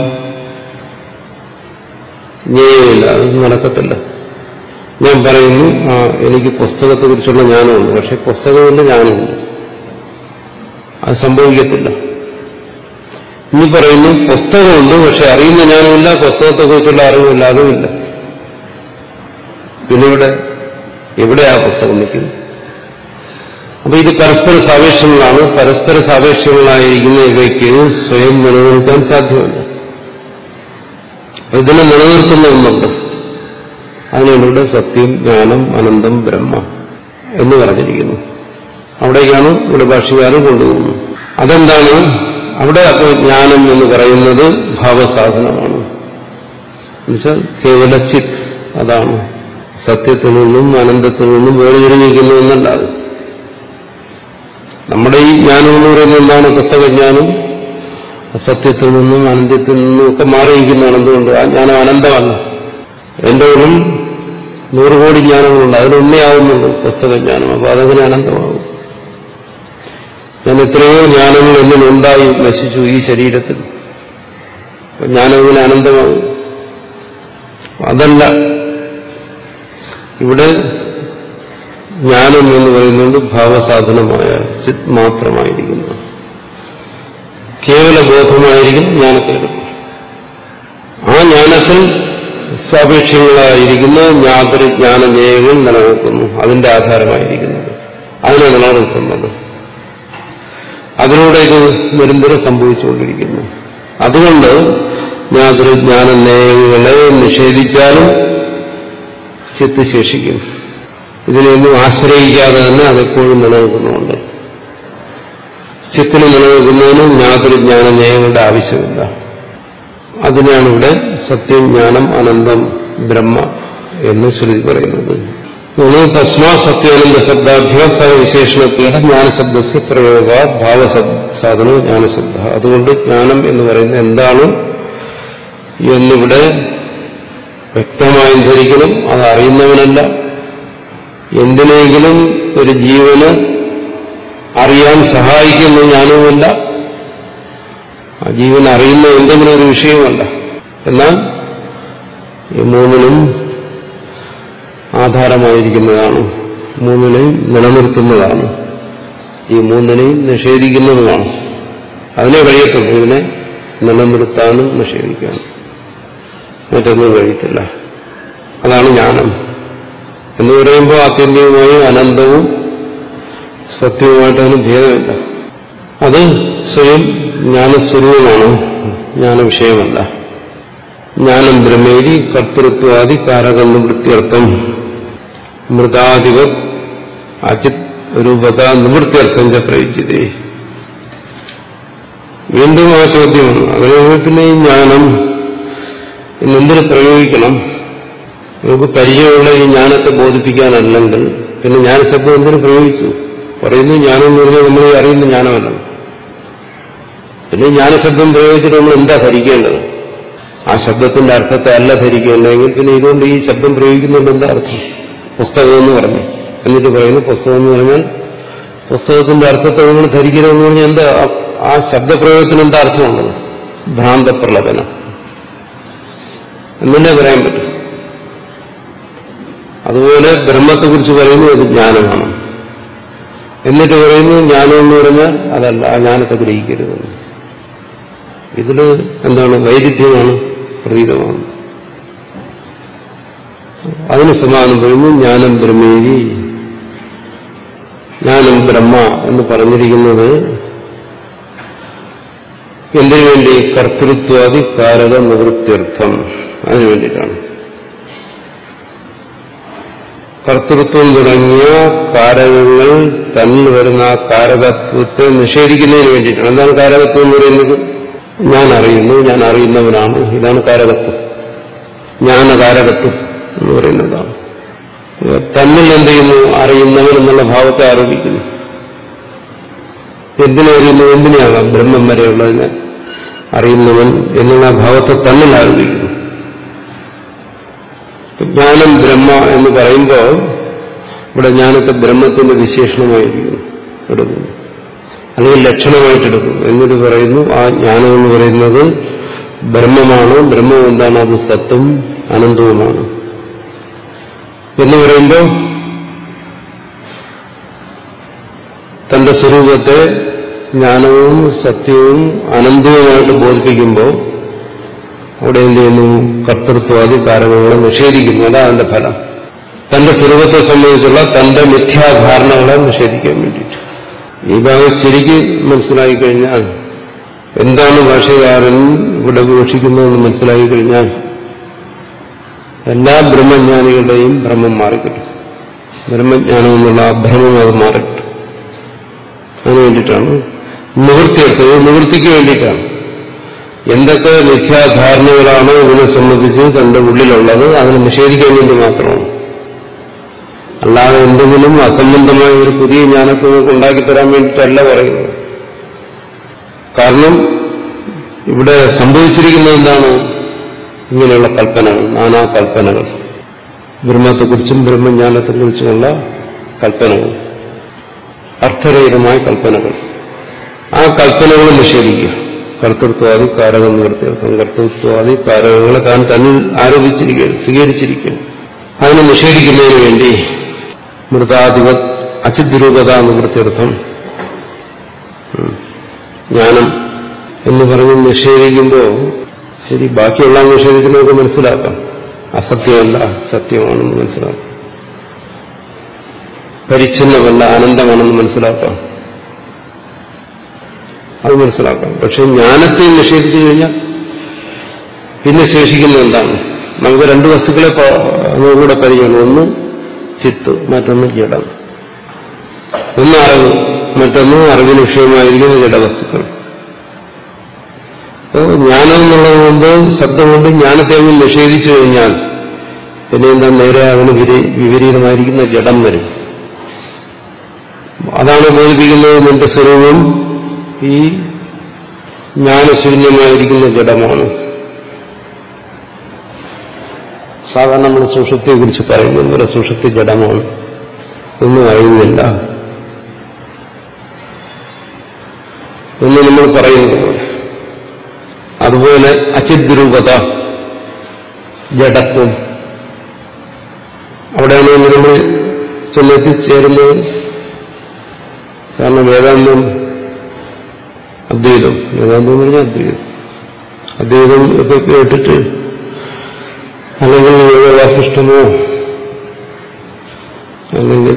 ജ്ഞേയമില്ല അത് നടക്കത്തില്ല ഞാൻ പറയുന്നു ആ എനിക്ക് പുസ്തകത്തെക്കുറിച്ചുള്ള ജ്ഞാനമുണ്ട് പക്ഷെ പുസ്തകമില്ല ജ്ഞാനമുണ്ട് അത് സംഭവിക്കത്തില്ല ഇനി പറയുന്നു പുസ്തകമുണ്ട് പക്ഷെ അറിയുന്ന ജ്ഞാനമില്ല പുസ്തകത്തെക്കുറിച്ചുള്ള അറിവില്ല അതുമില്ല പിന്നെ ഇവിടെ എവിടെയാ പുസ്തകം നിൽക്കുന്നത് അപ്പൊ ഇത് പരസ്പര സാപേക്ഷങ്ങളാണ് പരസ്പര സാപേക്ഷങ്ങളായിരിക്കുന്ന ഇവയ്ക്ക് സ്വയം നിലനിർത്താൻ സാധ്യമല്ല അപ്പൊ ഇതിനെ നിലനിർത്തുന്ന ഒന്നുണ്ട് അതിനുള്ളിവിടെ സത്യം ജ്ഞാനം അനന്തം ബ്രഹ്മ എന്ന് പറഞ്ഞിരിക്കുന്നു അവിടേക്കാണ് ഇവിടെ ഭാഷകാരൻ കൊണ്ടുപോകുന്നത് അതെന്താണ് അവിടെ അപ്പോൾ ജ്ഞാനം എന്ന് പറയുന്നത് ഭാവസാധനമാണ് എന്നുവെച്ചാൽ കേവല ചിത് അതാണ് സത്യത്തിൽ നിന്നും അനന്തത്തിൽ നിന്നും വേർതിരിഞ്ഞിരിക്കുന്നു എന്നല്ലാതെ നമ്മുടെ ഈ ജ്ഞാനം എന്ന് പറയുന്നത് എന്താണ് പുസ്തകജ്ഞാനം സത്യത്തിൽ നിന്നും അനന്തത്തിൽ നിന്നും ഒക്കെ മാറിയിരിക്കുന്നതാണ് എന്തുകൊണ്ട് ആ ജ്ഞാനം അനന്തമല്ല എന്റെ ഉള്ളിൽ നൂറ് കോടി ജ്ഞാനങ്ങളുണ്ട് അതിലൊന്നേയാവുന്നുണ്ട് പുസ്തകജ്ഞാനം അപ്പൊ അതങ്ങനെ അനന്തമാകും ഞാൻ എത്രയോ ജ്ഞാനങ്ങൾ എന്നിലുണ്ടായി നശിച്ചു ഈ ശരീരത്തിൽ അപ്പൊ ജ്ഞാനങ്ങനെ അനന്തമാകും അതല്ല ഇവിടെ ജ്ഞാനം എന്ന് പറയുന്നത് ഭാവസാധനമായ ചിത് മാത്രമായിരിക്കുന്നു കേവല ബോധമായിരിക്കും ജ്ഞാനത്തിൽ ആ ജ്ഞാനത്തിൽ സാപേക്ഷങ്ങളായിരിക്കുന്ന ജ്ഞാതൃ ജ്ഞാനജ്ഞേയങ്ങൾ നിലനിൽക്കുന്നു അതിന്റെ ആധാരമായിരിക്കുന്നത് അതിനെ നിലനിർത്തുന്നത് അതിലൂടെ ഇത് നിരന്തരം സംഭവിച്ചുകൊണ്ടിരിക്കുന്നു അതുകൊണ്ട് ജ്ഞാതൃ ജ്ഞാനനേയങ്ങളെ നിഷേധിച്ചാലും ചിത്ത് ശേഷിക്കും ഇതിനെയൊന്നും ആശ്രയിക്കാതെ തന്നെ അതെപ്പോഴും നിലനിൽക്കുന്നുണ്ട് ചിത്തിന് നിലനിൽക്കുന്നതിന് യാതൊരു ജ്ഞാനന്യായങ്ങളുടെ ആവശ്യമില്ല അതിനാണ് ഇവിടെ സത്യം ജ്ഞാനം അനന്തം ബ്രഹ്മ എന്ന് ശ്രുതി പറയുന്നത് തസ്മാ സത്യാനന്ദ ശബ്ദാഭ്യ സവിശേഷണത്തിയുടെ ജ്ഞാനശബ്ദസ് പ്രയോഗ ഭാവസാധന ജ്ഞാനശബ്ദ അതുകൊണ്ട് ജ്ഞാനം എന്ന് പറയുന്നത് എന്താണ് എന്നിവിടെ വ്യക്തമായും ധരിക്കണം അത് അറിയുന്നവനല്ല എന്തിനെങ്കിലും ഒരു ജീവന് അറിയാൻ സഹായിക്കുന്ന ജ്ഞാനവുമല്ല ആ ജീവൻ അറിയുന്ന എന്തെങ്കിലും ഒരു വിഷയമല്ല എന്നാൽ ഈ മൂന്നിനും ആധാരമായിരിക്കുന്നതാണ് മൂന്നിനെയും നിലനിർത്തുന്നതാണ് ഈ മൂന്നിനെയും നിഷേധിക്കുന്നതുമാണ് അതിനെ കഴിയത്തുള്ളൂ ഇതിനെ നിലനിർത്താനും നിഷേധിക്കാനും മറ്റൊന്നും കഴിയത്തില്ല അതാണ് ജ്ഞാനം എന്ന് പറയുമ്പോൾ ആത്യന്തികമായും അനന്തവും സത്യവുമായിട്ട് അതിന് ഭേദമില്ല അത് സ്വയം ജ്ഞാനസ്വരൂപമാണ് ജ്ഞാനവിഷയമല്ല ജ്ഞാനം ബ്രഹ്മേരി കർത്തൃത്വാദി കാരകം നിവൃത്തിയർത്ഥം മൃതാധിപ അജിത് രൂപത നിവൃത്തിയർത്ഥം ച പ്രയുജ്യതേ വീണ്ടും ആ ചോദ്യമാണ് അങ്ങനെ പിന്നെ ഈ ജ്ഞാനം ഇന്നെന്തിനു പ്രയോഗിക്കണം നമുക്ക് പരിചയമുള്ള ഈ ജ്ഞാനത്തെ ബോധിപ്പിക്കാനല്ലെങ്കിൽ പിന്നെ ജ്ഞാനശബ്ദം എന്തിനു പ്രയോഗിച്ചു പറയുന്നു ജ്ഞാനം എന്ന് പറഞ്ഞാൽ നമ്മൾ ഈ അറിയുന്ന ജ്ഞാനമല്ല പിന്നെ ജ്ഞാനശബ്ദം പ്രയോഗിച്ചിട്ട് നമ്മൾ എന്താ ധരിക്കേണ്ടത് ആ ശബ്ദത്തിന്റെ അർത്ഥത്തെ അല്ല ധരിക്കേണ്ടെങ്കിൽ പിന്നെ ഇതുകൊണ്ട് ഈ ശബ്ദം പ്രയോഗിക്കുന്നുണ്ട് എന്താ അർത്ഥം പുസ്തകം എന്ന് പറഞ്ഞു എന്നിട്ട് പറയുന്നു പുസ്തകം എന്ന് പറഞ്ഞാൽ പുസ്തകത്തിന്റെ അർത്ഥത്തെ നിങ്ങൾ ധരിക്കരുതെന്ന് പറഞ്ഞാൽ എന്താ ആ- ആ ശബ്ദപ്രയോഗത്തിന് എന്താ അർത്ഥമുള്ളത് ഭ്രാന്തപ്രളപനം എന്നല്ലേ പറയാൻ പറ്റും അതുപോലെ ബ്രഹ്മത്തെക്കുറിച്ച് പറയുന്നു അത് ജ്ഞാനമാണ് എന്നിട്ട് പറയുന്നു ജ്ഞാനം എന്ന് പറഞ്ഞാൽ അതല്ല ആ ജ്ഞാനത്തെ ഗ്രഹിക്കരുത് ഇതില് എന്താണ് വൈരുദ്ധ്യമാണ് പ്രതീതമാണ് അതിന് സമാനം പറയുന്നു ജ്ഞാനം ബ്രഹ്മേരി ജ്ഞാനം ബ്രഹ്മ എന്ന് പറഞ്ഞിരിക്കുന്നത് എന്തിനു വേണ്ടി കർത്തൃത്വാദി കാരക നിവൃത്തിയർത്ഥം അതിനു വേണ്ടിയിട്ടാണ് കർത്തൃത്വം തുടങ്ങിയ കാരകങ്ങൾ തന്നിൽ വരുന്ന ആ കാരകത്വത്തെ നിഷേധിക്കുന്നതിന് വേണ്ടിയിട്ടാണ് എന്താണ് കാരകത്വം എന്ന് പറയുന്നത് ഞാൻ അറിയുന്നു ഞാൻ അറിയുന്നവനാണ് ഇതാണ് കാരകത്വം ജ്ഞാനകാരകത്വം എന്ന് പറയുന്നതാണ് തന്നിൽ എന്ത് ചെയ്യുന്നു അറിയുന്നവൻ എന്നുള്ള ഭാവത്തെ ആരോപിക്കുന്നു എന്തിനറിയുന്നു എന്തിനാകാം ബ്രഹ്മം വരെയുള്ളതിനെ അറിയുന്നവൻ എന്നുള്ള ആ ഭാവത്തെ തന്നിൽ ആരോപിക്കുന്നു ജ്ഞാനം ബ്രഹ്മ എന്ന് പറയുമ്പോൾ ഇവിടെ ജ്ഞാനത്തെ ബ്രഹ്മത്തിന്റെ വിശേഷണമായിരിക്കുന്നു എടുക്കുന്നു അല്ലെങ്കിൽ ലക്ഷണമായിട്ടെടുക്കുന്നു എന്നിട്ട് പറയുന്നു ആ ജ്ഞാനം എന്ന് പറയുന്നത് ബ്രഹ്മമാണ് ബ്രഹ്മം എന്താണ് അത് സത്തും അനന്തവുമാണ് എന്ന് പറയുമ്പോൾ തന്റെ സ്വരൂപത്തെ ജ്ഞാനവും സത്യവും അനന്തവുമായിട്ട് ബോധിപ്പിക്കുമ്പോൾ അവിടെ എന്ത് ചെയ്യുന്നു കർത്തൃത്വാദി കാരകങ്ങളെ നിഷേധിക്കുന്നു അതാ അതിന്റെ ഫലം തന്റെ സ്വരൂപത്തെ സംബന്ധിച്ചുള്ള തന്റെ മിഥ്യാധാരണകളെ നിഷേധിക്കാൻ വേണ്ടിയിട്ട് ഈ ഭാഗം ശരിക്ക് മനസ്സിലായി കഴിഞ്ഞാൽ എന്താണ് ഭാഷകാരൻ ഇവിടെ വീക്ഷിക്കുന്നതെന്ന് മനസ്സിലാക്കി കഴിഞ്ഞാൽ എല്ലാ ബ്രഹ്മജ്ഞാനികളുടെയും ഭ്രമം മാറിക്കിട്ടും ബ്രഹ്മജ്ഞാനം എന്നുള്ള ആ ഭ്രമം അത് മാറിക്കിട്ടും അതിനു വേണ്ടിയിട്ടാണ് നിവൃത്തിയെടുത്തത് നിവൃത്തിക്ക് വേണ്ടിയിട്ടാണ് എന്തൊക്കെ മിഥ്യാധാരണകളാണോ ഇതിനെ സംബന്ധിച്ച് തന്റെ ഉള്ളിലുള്ളത് അതിനെ നിഷേധിക്കാൻ വേണ്ടി മാത്രമാണ് അല്ലാതെ എന്തെങ്കിലും അസംബന്ധമായ ഒരു പുതിയ ജ്ഞാനത്തെ നിങ്ങൾക്ക് ഉണ്ടാക്കിത്തരാൻ വേണ്ടിയിട്ടല്ല പറയുന്നത് കാരണം ഇവിടെ സംഭവിച്ചിരിക്കുന്നത് എന്താണ് ഇങ്ങനെയുള്ള കൽപ്പനകൾ നാനാ കൽപ്പനകൾ ബ്രഹ്മത്തെക്കുറിച്ചും ബ്രഹ്മജ്ഞാനത്തെക്കുറിച്ചുമുള്ള കൽപ്പനകൾ അർത്ഥരഹിതമായ കൽപ്പനകൾ ആ കൽപ്പനകൾ നിഷേധിക്കുക കർത്തൃത്വാദി കാരകം നിവർത്തിയെടുക്കും കർത്തൃത്വാദി കാരകങ്ങളെ താൻ തന്നിൽ ആരോപിച്ചിരിക്കുകയാണ് സ്വീകരിച്ചിരിക്കുകയാണ് അതിനെ നിഷേധിക്കുന്നതിന് വേണ്ടി മൃതാധിക അചിദ്രൂപത നിവൃത്തിയർത്ഥം ഉം. ജ്ഞാനം എന്ന് പറഞ്ഞ് നിഷേധിക്കുമ്പോൾ ശരി ബാക്കിയുള്ള നിഷേധിച്ച് നമുക്ക് മനസ്സിലാക്കാം അസത്യമല്ല സത്യമാണെന്ന് മനസ്സിലാക്കാം പരിച്ഛിന്നമല്ല ആനന്ദമാണെന്ന് മനസ്സിലാക്കാം അത് മനസ്സിലാക്കാം പക്ഷെ ജ്ഞാനത്തെ നിഷേധിച്ചു കഴിഞ്ഞാൽ പിന്നെ ശേഷിക്കുന്നത് എന്താണ് നമുക്ക് രണ്ട് വസ്തുക്കളെ പ- കൂടെ പരിചയമാണ് ഒന്ന് ചിത്ത് മറ്റൊന്ന് ജഡം ഒന്ന് അറിവ് മറ്റൊന്ന് അറിവിന് വിഷയമായിരിക്കുന്ന ജഡവസ്തുക്കൾ അപ്പോൾ ജ്ഞാനം എന്നുള്ളത് കൊണ്ട് ശബ്ദം കൊണ്ട് ജ്ഞാനത്തെ അങ്ങ് നിഷേധിച്ചു കഴിഞ്ഞാൽ പിന്നെ എന്താ നേരെ അതിന് വിരി- വിപരീതമായിരിക്കുന്ന ജഡം വരും അതാണ് ബോധിപ്പിക്കുന്നത് നിന്റെ സ്വരൂപം ഈ ജ്ഞാനശൂന്യമായിരിക്കുന്ന ജഡമാണ് സാധാരണ നമ്മൾ സുഷുപ്തിയെ കുറിച്ച് പറയുമ്പോൾ ഇവരെ സുഷുപ്തി ജഡമാണ് ഒന്നും അറിയുന്നില്ല എന്ന് നമ്മൾ പറയുന്നത് പോലെ അതുപോലെ അചിദ്രൂപത ജഡത്വം അവിടെയാണ് നമ്മൾ ചെന്നെത്തിച്ചേരുന്നത് കാരണം വേദാന്തം അദ്വൈതം വേദാന്തം എന്ന് പറഞ്ഞാൽ അദ്വൈതം അദ്വൈതം ഒക്കെ കേട്ടിട്ട് അല്ലെങ്കിൽ യോഗവാസിഷ്ടമോ അല്ലെങ്കിൽ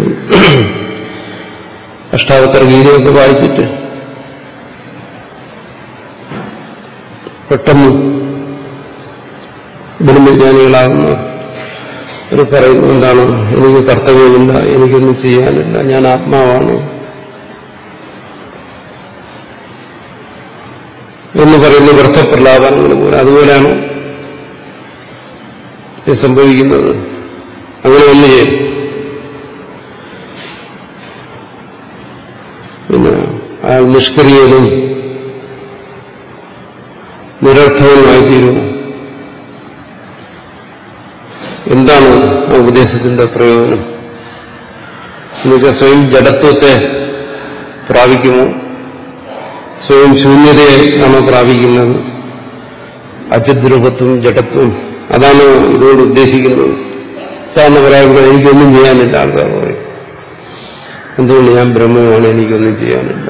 അഷ്ടാവക്കർ ഗീതയൊക്കെ വായിച്ചിട്ട് പെട്ടെന്ന് ബ്രഹ്മജ്ഞാനികളാകുന്ന ഒരു പറയുന്നു എന്താണ് എനിക്ക് കർത്തവ്യമില്ല എനിക്കൊന്നും ചെയ്യാനില്ല ഞാൻ ആത്മാവാണ് എന്ന് പറയുന്ന വൃത്തപ്രലാപനങ്ങൾ പോലെ അതുപോലെയാണ് ഇത് സംഭവിക്കുന്നത് അങ്ങനെ വന്നു ചേരും പിന്നെ അയാൾ നിഷ്ക്രിയനും നിരർത്ഥകനുമായി തീരുന്നു എന്താണ് ആ ഉപദേശത്തിന്റെ പ്രയോജനം എന്നുവെച്ചാൽ സ്വയം ജഡത്വത്തെ പ്രാപിക്കുമോ സ്വയം ശൂന്യതയെ ആണോ പ്രാപിക്കുന്നത് അചദ്രൂപത്വം ജഡത്വം അതാണ് ഇതുകൊണ്ട് ഉദ്ദേശിക്കുന്നത് സാറിന് പറയാറുള്ളത് എനിക്കൊന്നും ചെയ്യാനില്ല ആൾക്കാർ പറയും എന്തുകൊണ്ട് ഞാൻ ബ്രഹ്മമാണ് എനിക്കൊന്നും ചെയ്യാനില്ല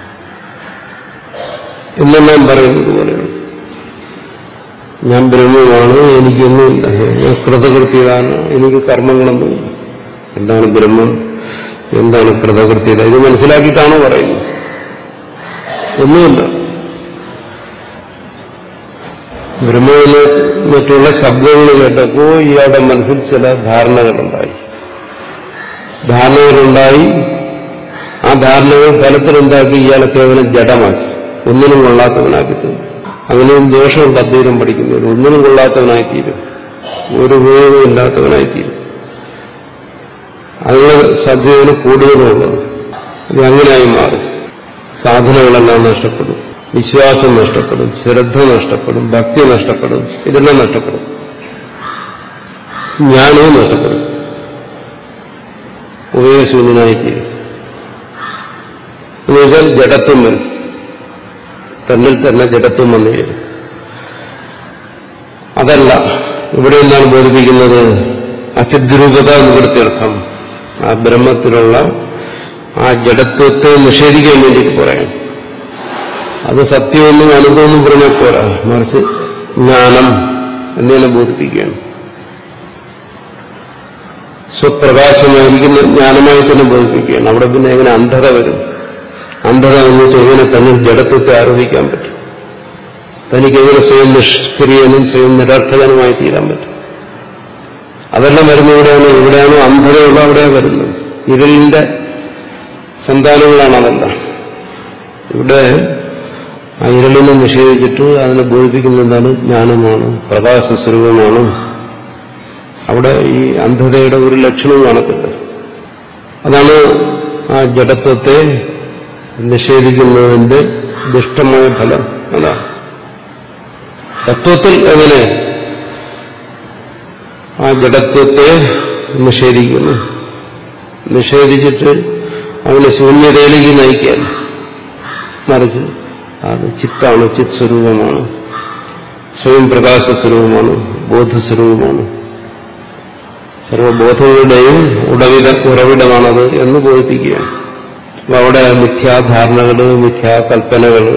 എന്നെല്ലാം പറയുന്നത് പോലെയാണ് ഞാൻ ബ്രഹ്മമാണ് എനിക്കൊന്നുമില്ല ഞാൻ കൃതകൃത്യതാണ് എനിക്ക് കർമ്മങ്ങളൊന്നുമില്ല എന്താണ് ബ്രഹ്മം എന്താണ് കൃതകൃത്യത ഇത് മനസ്സിലാക്കിയിട്ടാണോ പറയുന്നത് ഒന്നുമില്ല ബ്രഹ്മവിനെ മറ്റുള്ള ശബ്ദങ്ങൾ കേട്ടപ്പോൾ ഇയാളുടെ മനസ്സിൽ ചില ധാരണകളുണ്ടായി ധാരണകളുണ്ടായി ആ ധാരണകൾ ഫലത്തിലുണ്ടാക്കി ഇയാളെ കേവലം ജഡമാക്കി ഒന്നിനും കൊള്ളാത്തവനാക്കി തീരും അങ്ങനെയും ദോഷമുണ്ട് അദ്വൈതം പഠിക്കുന്നതിന് ഒന്നിനും കൊള്ളാത്തവനായിത്തീരും ഒരു ഉപയോഗവും ഇല്ലാത്തവനായിത്തീരും അതിനുള്ള സാധ്യതകൾ കൂടുതലുള്ളത് അത് അങ്ങനെയായി മാറും സാധനങ്ങളെല്ലാം നഷ്ടപ്പെടും വിശ്വാസം നഷ്ടപ്പെടും ശ്രദ്ധ നഷ്ടപ്പെടും ഭക്തി നഷ്ടപ്പെടും ഇതെല്ലാം നഷ്ടപ്പെടും ജ്ഞാനവും നഷ്ടപ്പെടും ഉപയോഗശൂന്യനായിത്തീരും എന്നുവെച്ചാൽ ജഡത്വം വരും തന്നിൽ തന്നെ ജഡത്വം വന്നു ചേരും അതല്ല ഇവിടെ എന്താണ് ബോധിപ്പിക്കുന്നത് അചിദ്രൂപത എന്നിവിടുത്തെ അർത്ഥം ആ ബ്രഹ്മത്തിലുള്ള ആ ജഡത്വത്തെ നിഷേധിക്കാൻ വേണ്ടിയിട്ട് പറയാം അത് സത്യമെന്നും അനുഭവമെന്നും പറഞ്ഞാൽ പോരാ മറിച്ച് ജ്ഞാനം എന്നതിനെ ബോധിപ്പിക്കുകയാണ് സ്വപ്രകാശമായിരിക്കുന്ന ജ്ഞാനമായി തന്നെ ബോധിപ്പിക്കുകയാണ് അവിടെ പിന്നെ എങ്ങനെ അന്ധത വരും അന്ധത വന്നിട്ട് എങ്ങനെ തന്നെ ജഡത്വത്തെ ആരോപിക്കാൻ പറ്റും തനിക്ക് എങ്ങനെ സ്വയം നിഷ്ക്രിയനും സ്വയം നിരർത്ഥകനുമായി തീരാൻ പറ്റും അതെല്ലാം വരുന്ന എവിടെയാണ് എവിടെയാണോ അന്ധതയുള്ള അവിടെയാണ് വരുന്നത് ഇരുളിന്റെ സന്താനങ്ങളാണ് അതെല്ലാം ഇവിടെ ആ ഇരുളിനെ നിഷേധിച്ചിട്ട് അതിനെ ബോധിപ്പിക്കുന്ന എന്താണ് ജ്ഞാനമാണ് പ്രകാശ സ്വരൂപമാണ് അവിടെ ഈ അന്ധതയുടെ ഒരു ലക്ഷണവും കാണത്തില്ല അതാണ് ആ ജഡത്വത്തെ നിഷേധിക്കുന്നതിന്റെ ദുഷ്ടമായ ഫലം അതാണ് തത്വത്തിൽ എങ്ങനെ ആ ജഡത്വത്തെ നിഷേധിക്കുന്നു നിഷേധിച്ചിട്ട് അവനെ ശൂന്യതയിലേക്ക് നയിക്കാൻ മറിച്ച് അത് ചിത്താണ് ചിത് സ്വരൂപമാണ് സ്വയം പ്രകാശ സ്വരൂപമാണ് ബോധസ്വരൂപമാണ് സർവബോധങ്ങളുടെയും ഉടവിട ഉറവിടമാണത് എന്ന് ബോധിപ്പിക്കുകയാണ് അപ്പൊ അവിടെ മിഥ്യാധാരണകള് മിഥ്യാകൽപ്പനകള്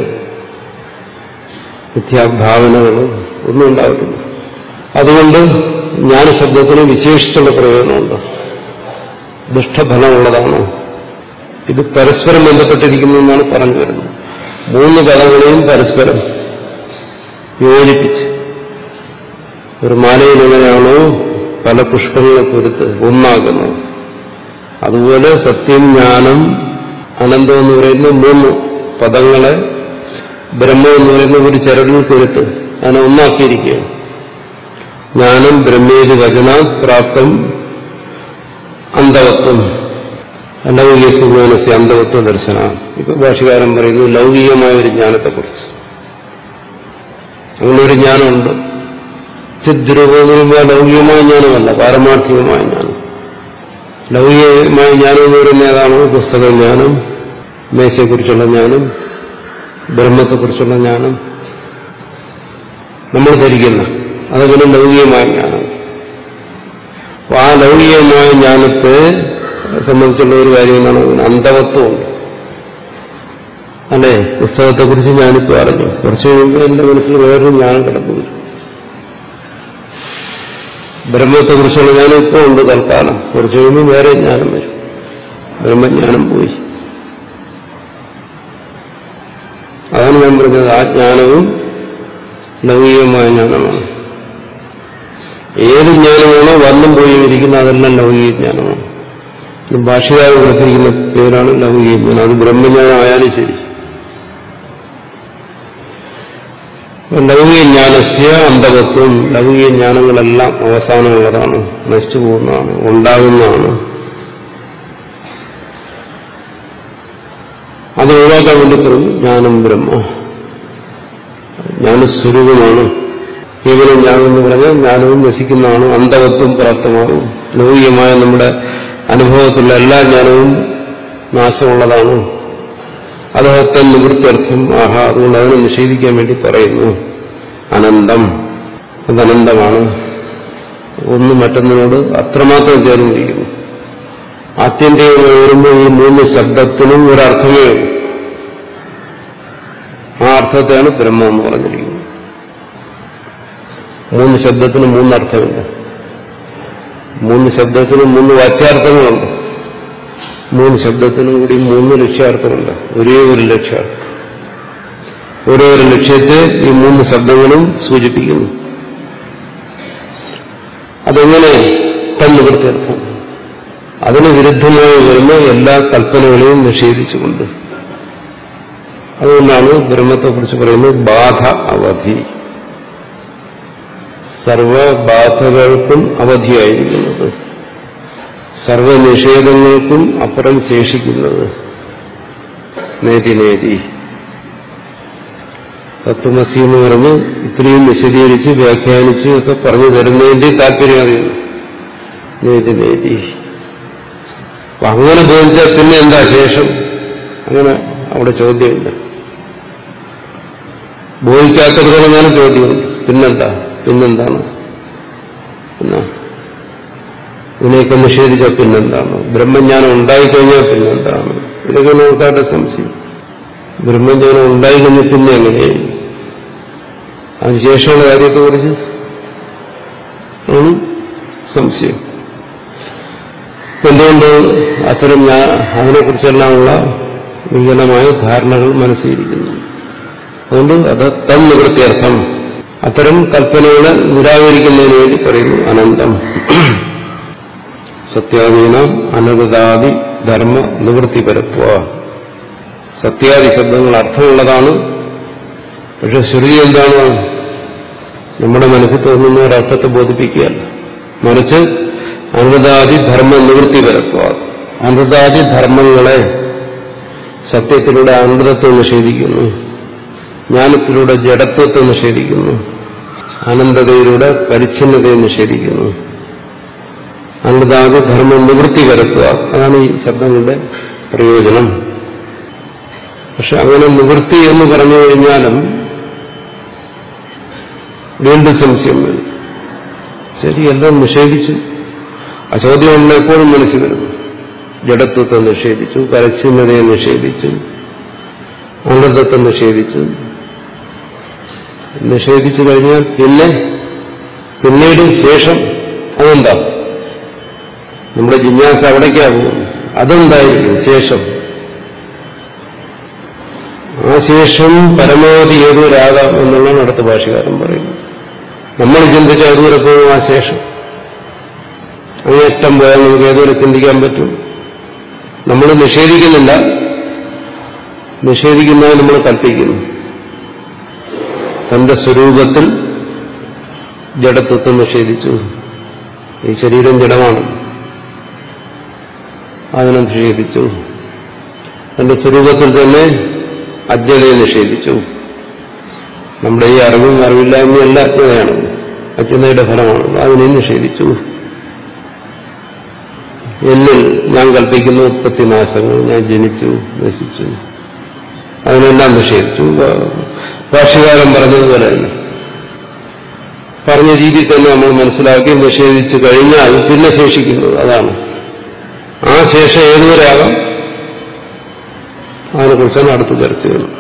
മിഥ്യാഭാവനകൾ ഒന്നും ഉണ്ടാകത്തില്ല അതുകൊണ്ട് ജ്ഞാനശബ്ദത്തിന് വിശേഷിച്ചുള്ള പ്രയോജനമുണ്ട് ദുഷ്ടഫലമുള്ളതാണ് ഇത് പരസ്പരം ബന്ധപ്പെട്ടിരിക്കുന്നു എന്നാണ് പറഞ്ഞു വരുന്നത് മൂന്ന് പദങ്ങളെയും പരസ്പരം യോജിപ്പിച്ച് ഒരു മാലയിൽ എങ്ങനെയാണോ പല പുഷ്പങ്ങളെ കുരുത്ത് ഒന്നാക്കുന്നത് അതുപോലെ സത്യം ജ്ഞാനം അനന്തം എന്ന് പറയുന്ന മൂന്ന് പദങ്ങളെ ബ്രഹ്മം എന്ന് പറയുന്ന ഒരു ചരടിൽ കുരുത്ത് അതിനെ ഒന്നാക്കിയിരിക്കുകയാണ് ജ്ഞാനം ബ്രഹ്മേതി വചന പ്രാപ്തം അന്തവത്വം ലൗകിക സുജ്ഞാനസ്യ അന്തവത്വ ദർശന ഇപ്പൊ ഭാഷകാരൻ പറയുന്നു ലൗകികമായ ഒരു ജ്ഞാനത്തെക്കുറിച്ച് അങ്ങനെ ഒരു ജ്ഞാനമുണ്ട് ചിദ്രൂപം ലൗകികമായ ജ്ഞാനമല്ല പാരമാർത്ഥികമായ ജ്ഞാനം ലൗകികമായ ജ്ഞാനം എന്ന് പറയുന്ന ഏതാണ് പുസ്തക ജ്ഞാനം മേശയെക്കുറിച്ചുള്ള ജ്ഞാനം ബ്രഹ്മത്തെക്കുറിച്ചുള്ള ജ്ഞാനം നമ്മൾ ധരിക്കുന്ന അതങ്ങനെ ലൗകികമായ ജ്ഞാനം അപ്പൊ ആ ലൗകികമായ ജ്ഞാനത്തെ സംബന്ധിച്ചുള്ള ഒരു കാര്യം എന്താണ് അന്തവത്വമുണ്ട് അല്ലെ പുസ്തകത്തെക്കുറിച്ച് ഞാനിപ്പോൾ അറിഞ്ഞു കുറച്ച് കഴിയുമ്പോൾ എന്റെ മനസ്സിൽ വേറൊരു ജ്ഞാനം കിടന്നു വരും ബ്രഹ്മത്തെക്കുറിച്ചുള്ള ജ്ഞാനം ഇപ്പോൾ ഉണ്ട് തൽക്കാലം കുറച്ച് കഴിയുമ്പോൾ വേറെ ജ്ഞാനം വരും ബ്രഹ്മജ്ഞാനം പോയി അതാണ് ഞാൻ പറഞ്ഞത് ആ ജ്ഞാനവും ലൗകികമായ ജ്ഞാനമാണ് ഏത് ജ്ഞാനമാണോ വന്നും പോയി ഇരിക്കുന്ന അതെല്ലാം ലൗകിക ജ്ഞാനമാണ് ഭാഷകാരൻ കൊടുത്തിരിക്കുന്ന പേരാണ് ലൗകിക ജ്ഞാനം അത് ബ്രഹ്മജ്ഞാനം ആയാലും ശരി ലൗകിക ജ്ഞാനസ്യ അന്തകത്വം ലൗകിക ജ്ഞാനങ്ങളെല്ലാം അവസാനമുള്ളതാണ് നശിച്ചു പോകുന്നതാണ് ഉണ്ടാകുന്നതാണ് അത് ഒഴിവാക്കാൻ വേണ്ടി പറഞ്ഞു ജ്ഞാനം ബ്രഹ്മ ജ്ഞാനസ്വരൂപമാണ് കേവലം ജ്ഞാനം എന്ന് പറഞ്ഞാൽ ജ്ഞാനവും നശിക്കുന്നതാണ് അന്തവത്വം പ്രാപ്തമാകും ലൗകികമായ നമ്മുടെ അനുഭവത്തിലുള്ള എല്ലാ ജ്ഞാനവും നാശമുള്ളതാണ് അതഹത്തൻ നിവൃത്യർത്ഥം ആഹാ അതുകൊണ്ട് അതിനെ നിഷേധിക്കാൻ വേണ്ടി പറയുന്നു അനന്തം അത് അനന്തമാണ് ഒന്ന് മറ്റൊന്നിനോട് അത്രമാത്രം ചേർന്നിരിക്കുന്നു ആത്യന്തികമായി വരുമ്പോൾ ഈ മൂന്ന് ശബ്ദത്തിനും ഒരർത്ഥമേ ഉള്ളൂ ആ അർത്ഥത്തെയാണ് ബ്രഹ്മം എന്ന് പറഞ്ഞിരിക്കുന്നത് മൂന്ന് ശബ്ദത്തിന് മൂന്നർത്ഥമില്ല മൂന്ന് ശബ്ദത്തിന് മൂന്ന് വാച്യാർത്ഥങ്ങളുണ്ട് മൂന്ന് ശബ്ദത്തിനും കൂടി മൂന്ന് ലക്ഷ്യാർത്ഥമുണ്ട് ഒരേ ഒരു ലക്ഷ്യാർത്ഥം ഒരേ ഒരു ലക്ഷ്യത്തെ ഈ മൂന്ന് ശബ്ദങ്ങളും സൂചിപ്പിക്കുന്നു അതെങ്ങനെ തന്നിവൃത്തിയർത്ഥം അതിന് വിരുദ്ധമായി വരുന്ന എല്ലാ കൽപ്പനകളെയും നിഷേധിച്ചുകൊണ്ട് അതുകൊണ്ടാണ് ബ്രഹ്മത്തെക്കുറിച്ച് പറയുന്നത് ബാധ അവധി സർവബാധകൾക്കും അവധിയായിരിക്കുന്നത് സർവനിഷേധങ്ങൾക്കും അപ്പുറം ശേഷിക്കുന്നത് നേതി നേതി തത്വമസി എന്ന് പറഞ്ഞ് ഇത്രയും വിശദീകരിച്ച് വ്യാഖ്യാനിച്ച് ഒക്കെ പറഞ്ഞു തരുന്നതിന്റെ താല്പര്യം അറിയുന്നു നേതി നേതി അപ്പൊ അങ്ങനെ ബോധിച്ചാൽ പിന്നെ എന്താ ശേഷം അങ്ങനെ അവിടെ ചോദ്യമില്ല ബോധിക്കാത്തടത്തോളം ഞാൻ ചോദ്യമുണ്ട് പിന്നെന്താ പിന്നെന്താണ് എന്നാ ഇതിനെയൊക്കെ നിഷേധിച്ച പിന്നെന്താണ് ബ്രഹ്മജ്ഞാനം ഉണ്ടായിക്കഴിഞ്ഞാൽ പിന്നെന്താണ് ഇതൊക്കെ നോക്കാത്ത സംശയം ബ്രഹ്മജ്ഞാനം ഉണ്ടായിക്കഴിഞ്ഞാൽ പിന്നെ എങ്ങനെയായി അതിനുശേഷമുള്ള കാര്യത്തെക്കുറിച്ച് ആണ് സംശയം എന്തുകൊണ്ട് അത്തരം ഞാൻ അതിനെക്കുറിച്ചെല്ലാമുള്ള വികലമായ ധാരണകൾ മനസ്സിലിരിക്കുന്നു അതുകൊണ്ട് അത് തന്നിവൃത്തിയർത്ഥം അത്തരം കൽപ്പനകളെ നിരാകരിക്കുന്നതിന് വേണ്ടി പറയുന്നു അനന്തം സത്യാധീനം അനവതാദി ധർമ്മ നിവൃത്തിപരത്വ സത്യാദി ശബ്ദങ്ങൾ അർത്ഥമുള്ളതാണ് പക്ഷെ ശ്രുതി എന്താണ് നമ്മുടെ മനസ്സിൽ തോന്നുന്ന ഒരർത്ഥത്തെ ബോധിപ്പിക്കുകയല്ല മറിച്ച് അനൃതാദി ധർമ്മ നിവൃത്തിപരത്വ അനൃതാദി ധർമ്മങ്ങളെ സത്യത്തിലൂടെ അനന്തത്വം നിഷേധിക്കുന്നു ജ്ഞാനത്തിലൂടെ ജഡത്വത്തെ നിഷേധിക്കുന്നു അനന്തതയിലൂടെ പരിച്ഛിന്നതയെ നിഷേധിക്കുന്നു അനൃതാദി ധർമ്മം നിവൃത്തി വരുത്തുക അതാണ് ഈ ശബ്ദങ്ങളുടെ പ്രയോജനം പക്ഷെ അങ്ങനെ നിവൃത്തി എന്ന് പറഞ്ഞു കഴിഞ്ഞാലും വീണ്ടും സംശയം വരും ശരി എല്ലാം നിഷേധിച്ചു ആ ചോദ്യം എപ്പോഴും മനസ്സിൽ വരുന്നു ജഡത്വത്തെ നിഷേധിച്ചു പരച്ഛിന്നതയെ നിഷേധിച്ചു അനന്തത്തെ നിഷേധിച്ചു നിഷേധിച്ചു കഴിഞ്ഞാൽ പിന്നെ പിന്നീട് ശേഷം അതെന്താ നമ്മുടെ ജിജ്ഞാസ അവിടേക്കാകും അതെന്തായിരിക്കും ശേഷം ആ ശേഷം പരമാവധി ഏതൊരാകാം എന്നുള്ളതാണ് അടുത്ത ഭാഷകാരൻ പറയുന്നത് നമ്മൾ ചിന്തിച്ച ഏതുവരെ പോകും ആ ശേഷം അങ്ങേറ്റം പോയാൽ നമുക്ക് ഏതുവരെ ചിന്തിക്കാൻ പറ്റും നമ്മൾ നിഷേധിക്കുന്നില്ല നിഷേധിക്കുന്നത് നമ്മൾ കൽപ്പിക്കുന്നു തന്റെ സ്വരൂപത്തിൽ ജഡത്വത്തെ നിഷേധിച്ചു ഈ ശരീരം ജഡമാണ് അതിനെ നിഷേധിച്ചു തന്റെ സ്വരൂപത്തിൽ തന്നെ അജ്ഞതയെ നിഷേധിച്ചു നമ്മുടെ ഈ അറിവും അറിവില്ലായ്മയല്ല അജ്ഞതയാണ് അജ്ഞതയുടെ ഫലമാണ് അതിനെ നിഷേധിച്ചു എന്നിൽ ഞാൻ കൽപ്പിക്കുന്ന ഉത്പത്തിനാശങ്ങൾ ഞാൻ ജനിച്ചു നശിച്ചു അതിനെല്ലാം നിഷേധിച്ചു ഭാഷ്യകാലം പറഞ്ഞതുപോലെ തന്നെ പറഞ്ഞ രീതിയിൽ തന്നെ നമ്മൾ മനസ്സിലാക്കി നിഷേധിച്ചു കഴിഞ്ഞാൽ പിന്നെ ശേഷിക്കുന്നത് അതാണ് ആ ശേഷം ഏതുവരെയാകാം അതിനെക്കുറിച്ചാണ് അടുത്ത ചർച്ച ചെയ്യുന്നത്